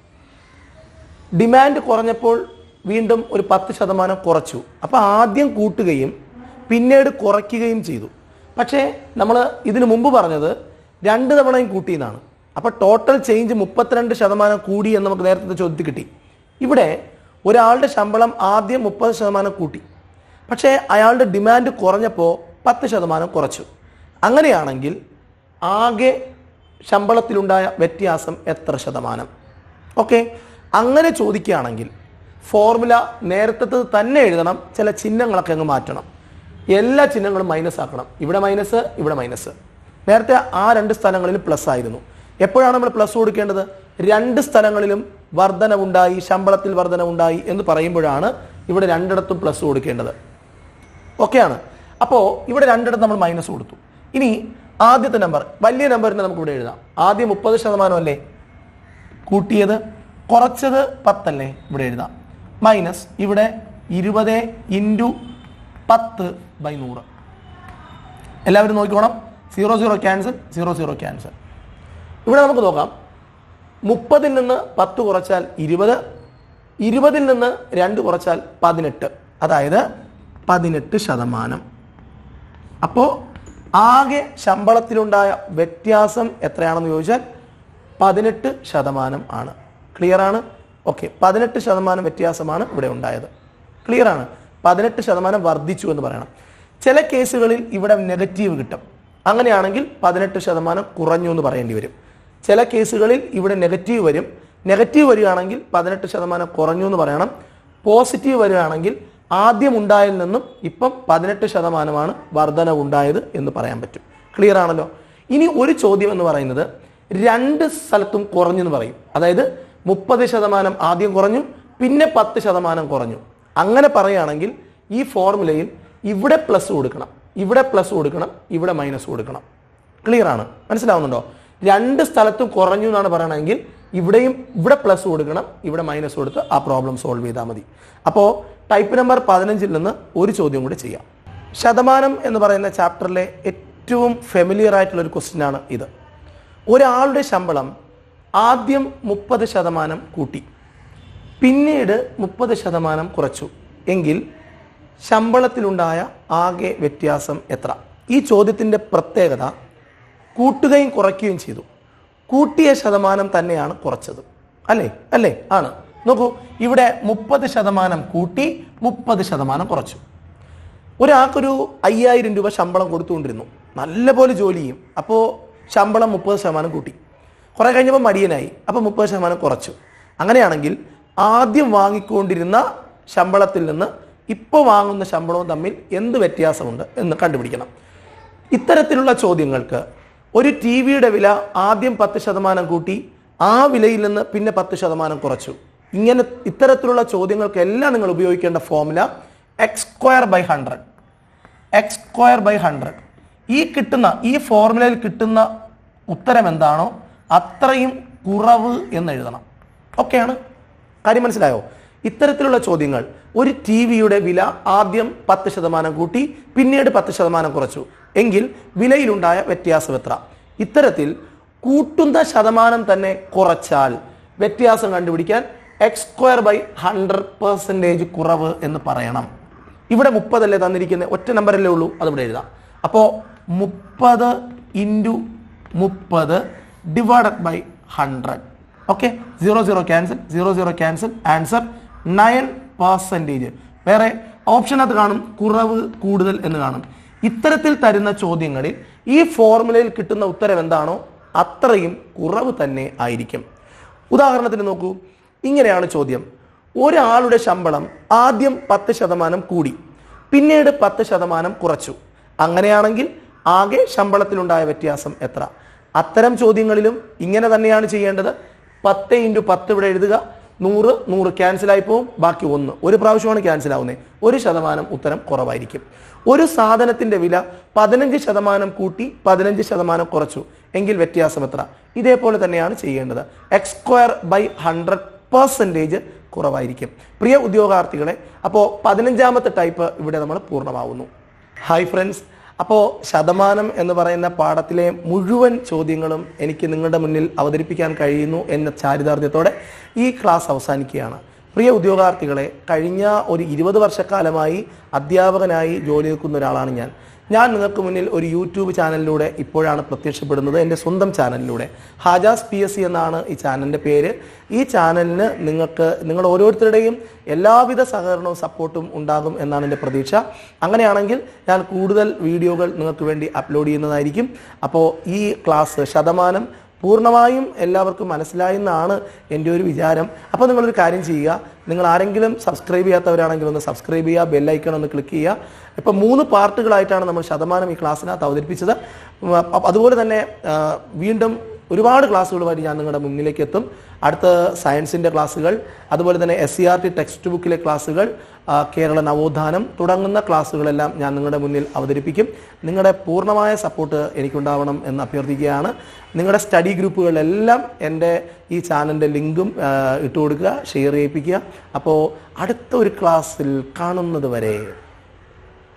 ഡിമാൻഡ് കുറഞ്ഞപ്പോൾ വീണ്ടും ഒരു പത്ത് ശതമാനം കുറച്ചു അപ്പോൾ ആദ്യം കൂട്ടുകയും പിന്നീട് കുറയ്ക്കുകയും ചെയ്തു പക്ഷേ നമ്മൾ ഇതിനു മുമ്പ് പറഞ്ഞത് രണ്ട് തവണയും കൂട്ടിയെന്നാണ് അപ്പോൾ ടോട്ടൽ ചേഞ്ച് മുപ്പത്തിരണ്ട് ശതമാനം കൂടി എന്ന് നമുക്ക് നേരത്തെ ചോദ്യത്തിൽ കിട്ടി ഇവിടെ ഒരാളുടെ ശമ്പളം ആദ്യം മുപ്പത് ശതമാനം കൂട്ടി പക്ഷേ അയാളുടെ ഡിമാൻഡ് കുറഞ്ഞപ്പോൾ പത്ത് ശതമാനം കുറച്ചു അങ്ങനെയാണെങ്കിൽ ആകെ ശമ്പളത്തിലുണ്ടായ വ്യത്യാസം എത്ര ശതമാനം ഓക്കെ അങ്ങനെ ചോദിക്കുകയാണെങ്കിൽ ഫോർമുല നേരത്തെ തന്നെ എഴുതണം ചില ചിഹ്നങ്ങളൊക്കെ അങ്ങ് മാറ്റണം എല്ലാ ചിഹ്നങ്ങളും മൈനസ് ആക്കണം ഇവിടെ മൈനസ് ഇവിടെ മൈനസ് നേരത്തെ ആ രണ്ട് സ്ഥലങ്ങളിലും പ്ലസ് ആയിരുന്നു എപ്പോഴാണ് നമ്മൾ പ്ലസ് കൊടുക്കേണ്ടത് രണ്ട് സ്ഥലങ്ങളിലും വർധനവുണ്ടായി ശമ്പളത്തിൽ വർധനവുണ്ടായി എന്ന് പറയുമ്പോഴാണ് ഇവിടെ രണ്ടിടത്തും പ്ലസ് കൊടുക്കേണ്ടത് ഓക്കെയാണ് അപ്പോൾ ഇവിടെ രണ്ടിടത്ത് നമ്മൾ മൈനസ് കൊടുത്തു ഇനി ആദ്യത്തെ നമ്പർ വലിയ നമ്പറിനെ നമുക്ക് ഇവിടെ എഴുതാം ആദ്യം മുപ്പത് ശതമാനം അല്ലേ കൂട്ടിയത് കുറച്ചത് പത്തല്ലേ ഇവിടെ എഴുതാം മൈനസ് ഇവിടെ ഇരുപത് ഇൻറ്റു പത്ത് ബൈ നൂറ് എല്ലാവരും നോക്കിക്കോണം zero zero cancel zero zero cancel ഇവിടെ നമുക്ക് നോക്കാം മുപ്പതിൽ നിന്ന് പത്ത് കുറച്ചാൽ ഇരുപത് ഇരുപതിൽ നിന്ന് രണ്ട് കുറച്ചാൽ പതിനെട്ട് അതായത് പതിനെട്ട് ശതമാനം അപ്പോൾ ആകെ ശമ്പളത്തിലുണ്ടായ വ്യത്യാസം എത്രയാണെന്ന് ചോദിച്ചാൽ പതിനെട്ട് ശതമാനം ആണ് ക്ലിയർ ആണ് ഓക്കെ പതിനെട്ട് ശതമാനം വ്യത്യാസമാണ് ഇവിടെ ഉണ്ടായത് ക്ലിയർ ആണ് പതിനെട്ട് ശതമാനം വർദ്ധിച്ചു എന്ന് പറയണം ചില കേസുകളിൽ ഇവിടെ നെഗറ്റീവ് കിട്ടും അങ്ങനെയാണെങ്കിൽ പതിനെട്ട് ശതമാനം കുറഞ്ഞു എന്ന് പറയേണ്ടി വരും ചില കേസുകളിൽ ഇവിടെ നെഗറ്റീവ് വരും നെഗറ്റീവ് വരികയാണെങ്കിൽ പതിനെട്ട് ശതമാനം കുറഞ്ഞു എന്ന് പറയണം പോസിറ്റീവ് വരികയാണെങ്കിൽ ആദ്യം ഉണ്ടായതിൽ നിന്നും ഇപ്പം പതിനെട്ട് ശതമാനമാണ് വർധന ഉണ്ടായത് എന്ന് പറയാൻ പറ്റും ക്ലിയർ ആണല്ലോ ഇനി ഒരു ചോദ്യം എന്ന് പറയുന്നത് രണ്ട് സ്ഥലത്തും കുറഞ്ഞു എന്ന് പറയും അതായത് മുപ്പത് ശതമാനം ആദ്യം കുറഞ്ഞു പിന്നെ പത്ത് ശതമാനം കുറഞ്ഞു അങ്ങനെ പറയുകയാണെങ്കിൽ ഈ ഫോർമുലയിൽ ഇവിടെ പ്ലസ് കൊടുക്കണം ഇവിടെ പ്ലസ് കൊടുക്കണം ഇവിടെ മൈനസ് കൊടുക്കണം ക്ലിയർ ആണ് മനസ്സിലാവുന്നുണ്ടോ രണ്ട് സ്ഥലത്തും കുറഞ്ഞു എന്നാണ് പറയണമെങ്കിൽ ഇവിടെയും ഇവിടെ പ്ലസ് കൊടുക്കണം ഇവിടെ മൈനസ് കൊടുത്ത് ആ പ്രോബ്ലം സോൾവ് ചെയ്താൽ മതി അപ്പോൾ ടൈപ്പ് നമ്പർ പതിനഞ്ചിൽ നിന്ന് ഒരു ചോദ്യം കൂടി ചെയ്യാം ശതമാനം എന്ന് പറയുന്ന ചാപ്റ്ററിലെ ഏറ്റവും ഫെമിലിയർ ആയിട്ടുള്ള ഒരു ക്വസ്റ്റ്യൻ ആണ് ഇത് ഒരാളുടെ ശമ്പളം ആദ്യം മുപ്പത് ശതമാനം കൂട്ടി പിന്നീട് മുപ്പത് ശതമാനം കുറച്ചു എങ്കിൽ ശമ്പളത്തിലുണ്ടായ ആകെ വ്യത്യാസം എത്ര ഈ ചോദ്യത്തിൻ്റെ പ്രത്യേകത കൂട്ടുകയും കുറയ്ക്കുകയും ചെയ്തു കൂട്ടിയ ശതമാനം തന്നെയാണ് കുറച്ചത് അല്ലേ അല്ലേ ആണ് നോക്കൂ ഇവിടെ മുപ്പത് ശതമാനം കൂട്ടി മുപ്പത് ശതമാനം കുറച്ചു ഒരാൾക്കൊരു അയ്യായിരം രൂപ ശമ്പളം കൊടുത്തുകൊണ്ടിരുന്നു നല്ലപോലെ ജോലി ചെയ്യും അപ്പോൾ ശമ്പളം മുപ്പത് ശതമാനം കൂട്ടി കുറേ കഴിഞ്ഞപ്പോൾ മടിയനായി അപ്പോൾ മുപ്പത് ശതമാനം കുറച്ചു അങ്ങനെയാണെങ്കിൽ ആദ്യം വാങ്ങിക്കൊണ്ടിരുന്ന ശമ്പളത്തിൽ നിന്ന് ഇപ്പോൾ വാങ്ങുന്ന ശമ്പളവും തമ്മിൽ എന്ത് വ്യത്യാസമുണ്ട് എന്ന് കണ്ടുപിടിക്കണം ഇത്തരത്തിലുള്ള ചോദ്യങ്ങൾക്ക് ഒരു ടി വിയുടെ വില ആദ്യം പത്ത് ശതമാനം കൂട്ടി ആ വിലയിൽ നിന്ന് പിന്നെ പത്ത് ശതമാനം കുറച്ചു ഇങ്ങനെ ഇത്തരത്തിലുള്ള ചോദ്യങ്ങൾക്കെല്ലാം നിങ്ങൾ ഉപയോഗിക്കേണ്ട formula X square by hundred X square by hundred ഈ കിട്ടുന്ന ഈ ഫോർമുലയിൽ കിട്ടുന്ന ഉത്തരം എന്താണോ അത്രയും കുറവ് എന്ന് എഴുതണം ഓക്കെയാണ് കാര്യം മനസ്സിലായോ ഇത്തരത്തിലുള്ള ചോദ്യങ്ങൾ ഒരു ടി വിയുടെ വില ആദ്യം പത്ത് ശതമാനം കൂട്ടി പിന്നീട് പത്ത് ശതമാനം കുറച്ചു എങ്കിൽ വിലയിലുണ്ടായ വ്യത്യാസം എത്ര ഇത്തരത്തിൽ കൂട്ടുന്ന ശതമാനം തന്നെ കുറച്ചാൽ വ്യത്യാസം കണ്ടുപിടിക്കാൻ X square by hundred percentage കുറവ് എന്ന് പറയണം ഇവിടെ മുപ്പതല്ലേ തന്നിരിക്കുന്നത് ഒറ്റ നമ്പറല്ലേ ഉള്ളൂ അതിവിടെ എഴുതാം അപ്പോൾ മുപ്പത് ഇൻറ്റു മുപ്പത് divided by hundred okay zero zero cancel zero zero cancel answer nine percentage വേറെ ഓപ്ഷനകത്ത് കാണും കുറവ് കൂടുതൽ എന്ന് കാണും ഇത്തരത്തിൽ തരുന്ന ചോദ്യങ്ങളിൽ ഈ ഫോർമുലയിൽ കിട്ടുന്ന ഉത്തരം എന്താണോ അത്രയും കുറവ് തന്നെ ആയിരിക്കും ഉദാഹരണത്തിന് നോക്കൂ ഇങ്ങനെയാണ് ചോദ്യം ഒരാളുടെ ശമ്പളം ആദ്യം പത്ത് ശതമാനം കൂടി പിന്നീട് പത്ത് ശതമാനം കുറച്ചു അങ്ങനെയാണെങ്കിൽ ആകെ ശമ്പളത്തിലുണ്ടായ വ്യത്യാസം എത്ര അത്തരം ചോദ്യങ്ങളിലും ഇങ്ങനെ തന്നെയാണ് ചെയ്യേണ്ടത് പത്ത് ഇൻറ്റു പത്ത് ഇവിടെ എഴുതുക നൂറ് നൂറ് ക്യാൻസലായി പോവും ബാക്കി ഒന്ന് ഒരു പ്രാവശ്യമാണ് ക്യാൻസൽ ആവുന്നത് ഒരു ശതമാനം ഉത്തരം കുറവായിരിക്കും ഒരു സാധനത്തിന്റെ വില പതിനഞ്ച് ശതമാനം കൂട്ടി പതിനഞ്ച് ശതമാനം കുറച്ചു എങ്കിൽ വ്യത്യാസം എത്ര ഇതേപോലെ തന്നെയാണ് ചെയ്യേണ്ടത് X square by hundred percentage കുറവായിരിക്കും പ്രിയ ഉദ്യോഗാർത്ഥികളെ അപ്പോൾ പതിനഞ്ചാമത്തെ ടൈപ്പ് ഇവിടെ നമ്മൾ പൂർണ്ണമാവുന്നു ഹായ് ഫ്രണ്ട്സ് അപ്പോൾ ശതമാനം എന്ന് പറയുന്ന പാഠത്തിലെ മുഴുവൻ ചോദ്യങ്ങളും എനിക്ക് നിങ്ങളുടെ മുന്നിൽ അവതരിപ്പിക്കാൻ കഴിയുന്നു എന്ന ചാരിതാർത്ഥ്യത്തോടെ ഈ ക്ലാസ് അവസാനിക്കുകയാണ് പ്രിയ ഉദ്യോഗാർത്ഥികളെ കഴിഞ്ഞ ഒരു ഇരുപത് വർഷക്കാലമായി അധ്യാപകനായി ജോലി നിൽക്കുന്ന ഒരാളാണ് ഞാൻ ഞാൻ നിങ്ങൾക്ക് മുന്നിൽ ഒരു യൂട്യൂബ് ചാനലിലൂടെ ഇപ്പോഴാണ് പ്രത്യക്ഷപ്പെടുന്നത് എൻ്റെ സ്വന്തം ചാനലിലൂടെ ഹാജാസ് പി എസ് സി എന്നാണ് ഈ ചാനലിൻ്റെ പേര് ഈ ചാനലിന് നിങ്ങൾക്ക് നിങ്ങൾ ഓരോരുത്തരുടെയും എല്ലാവിധ സഹകരണവും സപ്പോർട്ടും ഉണ്ടാകും എന്നാണ് എൻ്റെ പ്രതീക്ഷ അങ്ങനെയാണെങ്കിൽ ഞാൻ കൂടുതൽ വീഡിയോകൾ നിങ്ങൾക്ക് വേണ്ടി അപ്ലോഡ് ചെയ്യുന്നതായിരിക്കും അപ്പോൾ ഈ ക്ലാസ് ശതമാനം പൂർണ്ണമായും എല്ലാവർക്കും മനസ്സിലായെന്നാണ് എൻ്റെ ഒരു വിചാരം അപ്പോൾ നിങ്ങളൊരു കാര്യം ചെയ്യുക നിങ്ങൾ ആരെങ്കിലും സബ്സ്ക്രൈബ് ചെയ്യാത്തവരാണെങ്കിൽ ഒന്ന് സബ്സ്ക്രൈബ് ചെയ്യുക ബെല്ലൈക്കൺ ഒന്ന് ക്ലിക്ക് ചെയ്യുക ഇപ്പം മൂന്ന് പാർട്ടുകളായിട്ടാണ് നമ്മൾ ശതമാനം ഈ ക്ലാസ്സിനകത്ത് അവതരിപ്പിച്ചത് ഉം, അപ്പ- അതുപോലെ തന്നെ ആ, വീണ്ടും ഒരുപാട് ക്ലാസ്സുകളുമായിട്ട് ഞാൻ നിങ്ങളുടെ മുന്നിലേക്ക് എത്തും അടുത്ത സയൻസിൻ്റെ ക്ലാസ്സുകൾ അതുപോലെ തന്നെ S C R T text ബുക്കിലെ ക്ലാസ്സുകൾ ആ, കേരള നവോത്ഥാനം തുടങ്ങുന്ന ക്ലാസ്സുകളെല്ലാം ഞാൻ നിങ്ങളുടെ മുന്നിൽ അവതരിപ്പിക്കും നിങ്ങളുടെ പൂർണ്ണമായ സപ്പോർട്ട് എനിക്കുണ്ടാവണം എന്ന് അഭ്യർത്ഥിക്കുകയാണ് നിങ്ങളുടെ സ്റ്റഡി ഗ്രൂപ്പുകളിലെല്ലാം എൻ്റെ ഈ ചാനലിൻ്റെ ലിങ്കും ആ, ഇട്ട് കൊടുക്കുക ഷെയർ ചെയ്യിപ്പിക്കുക അപ്പോൾ അടുത്ത ഒരു ക്ലാസ്സിൽ കാണുന്നത് വരെ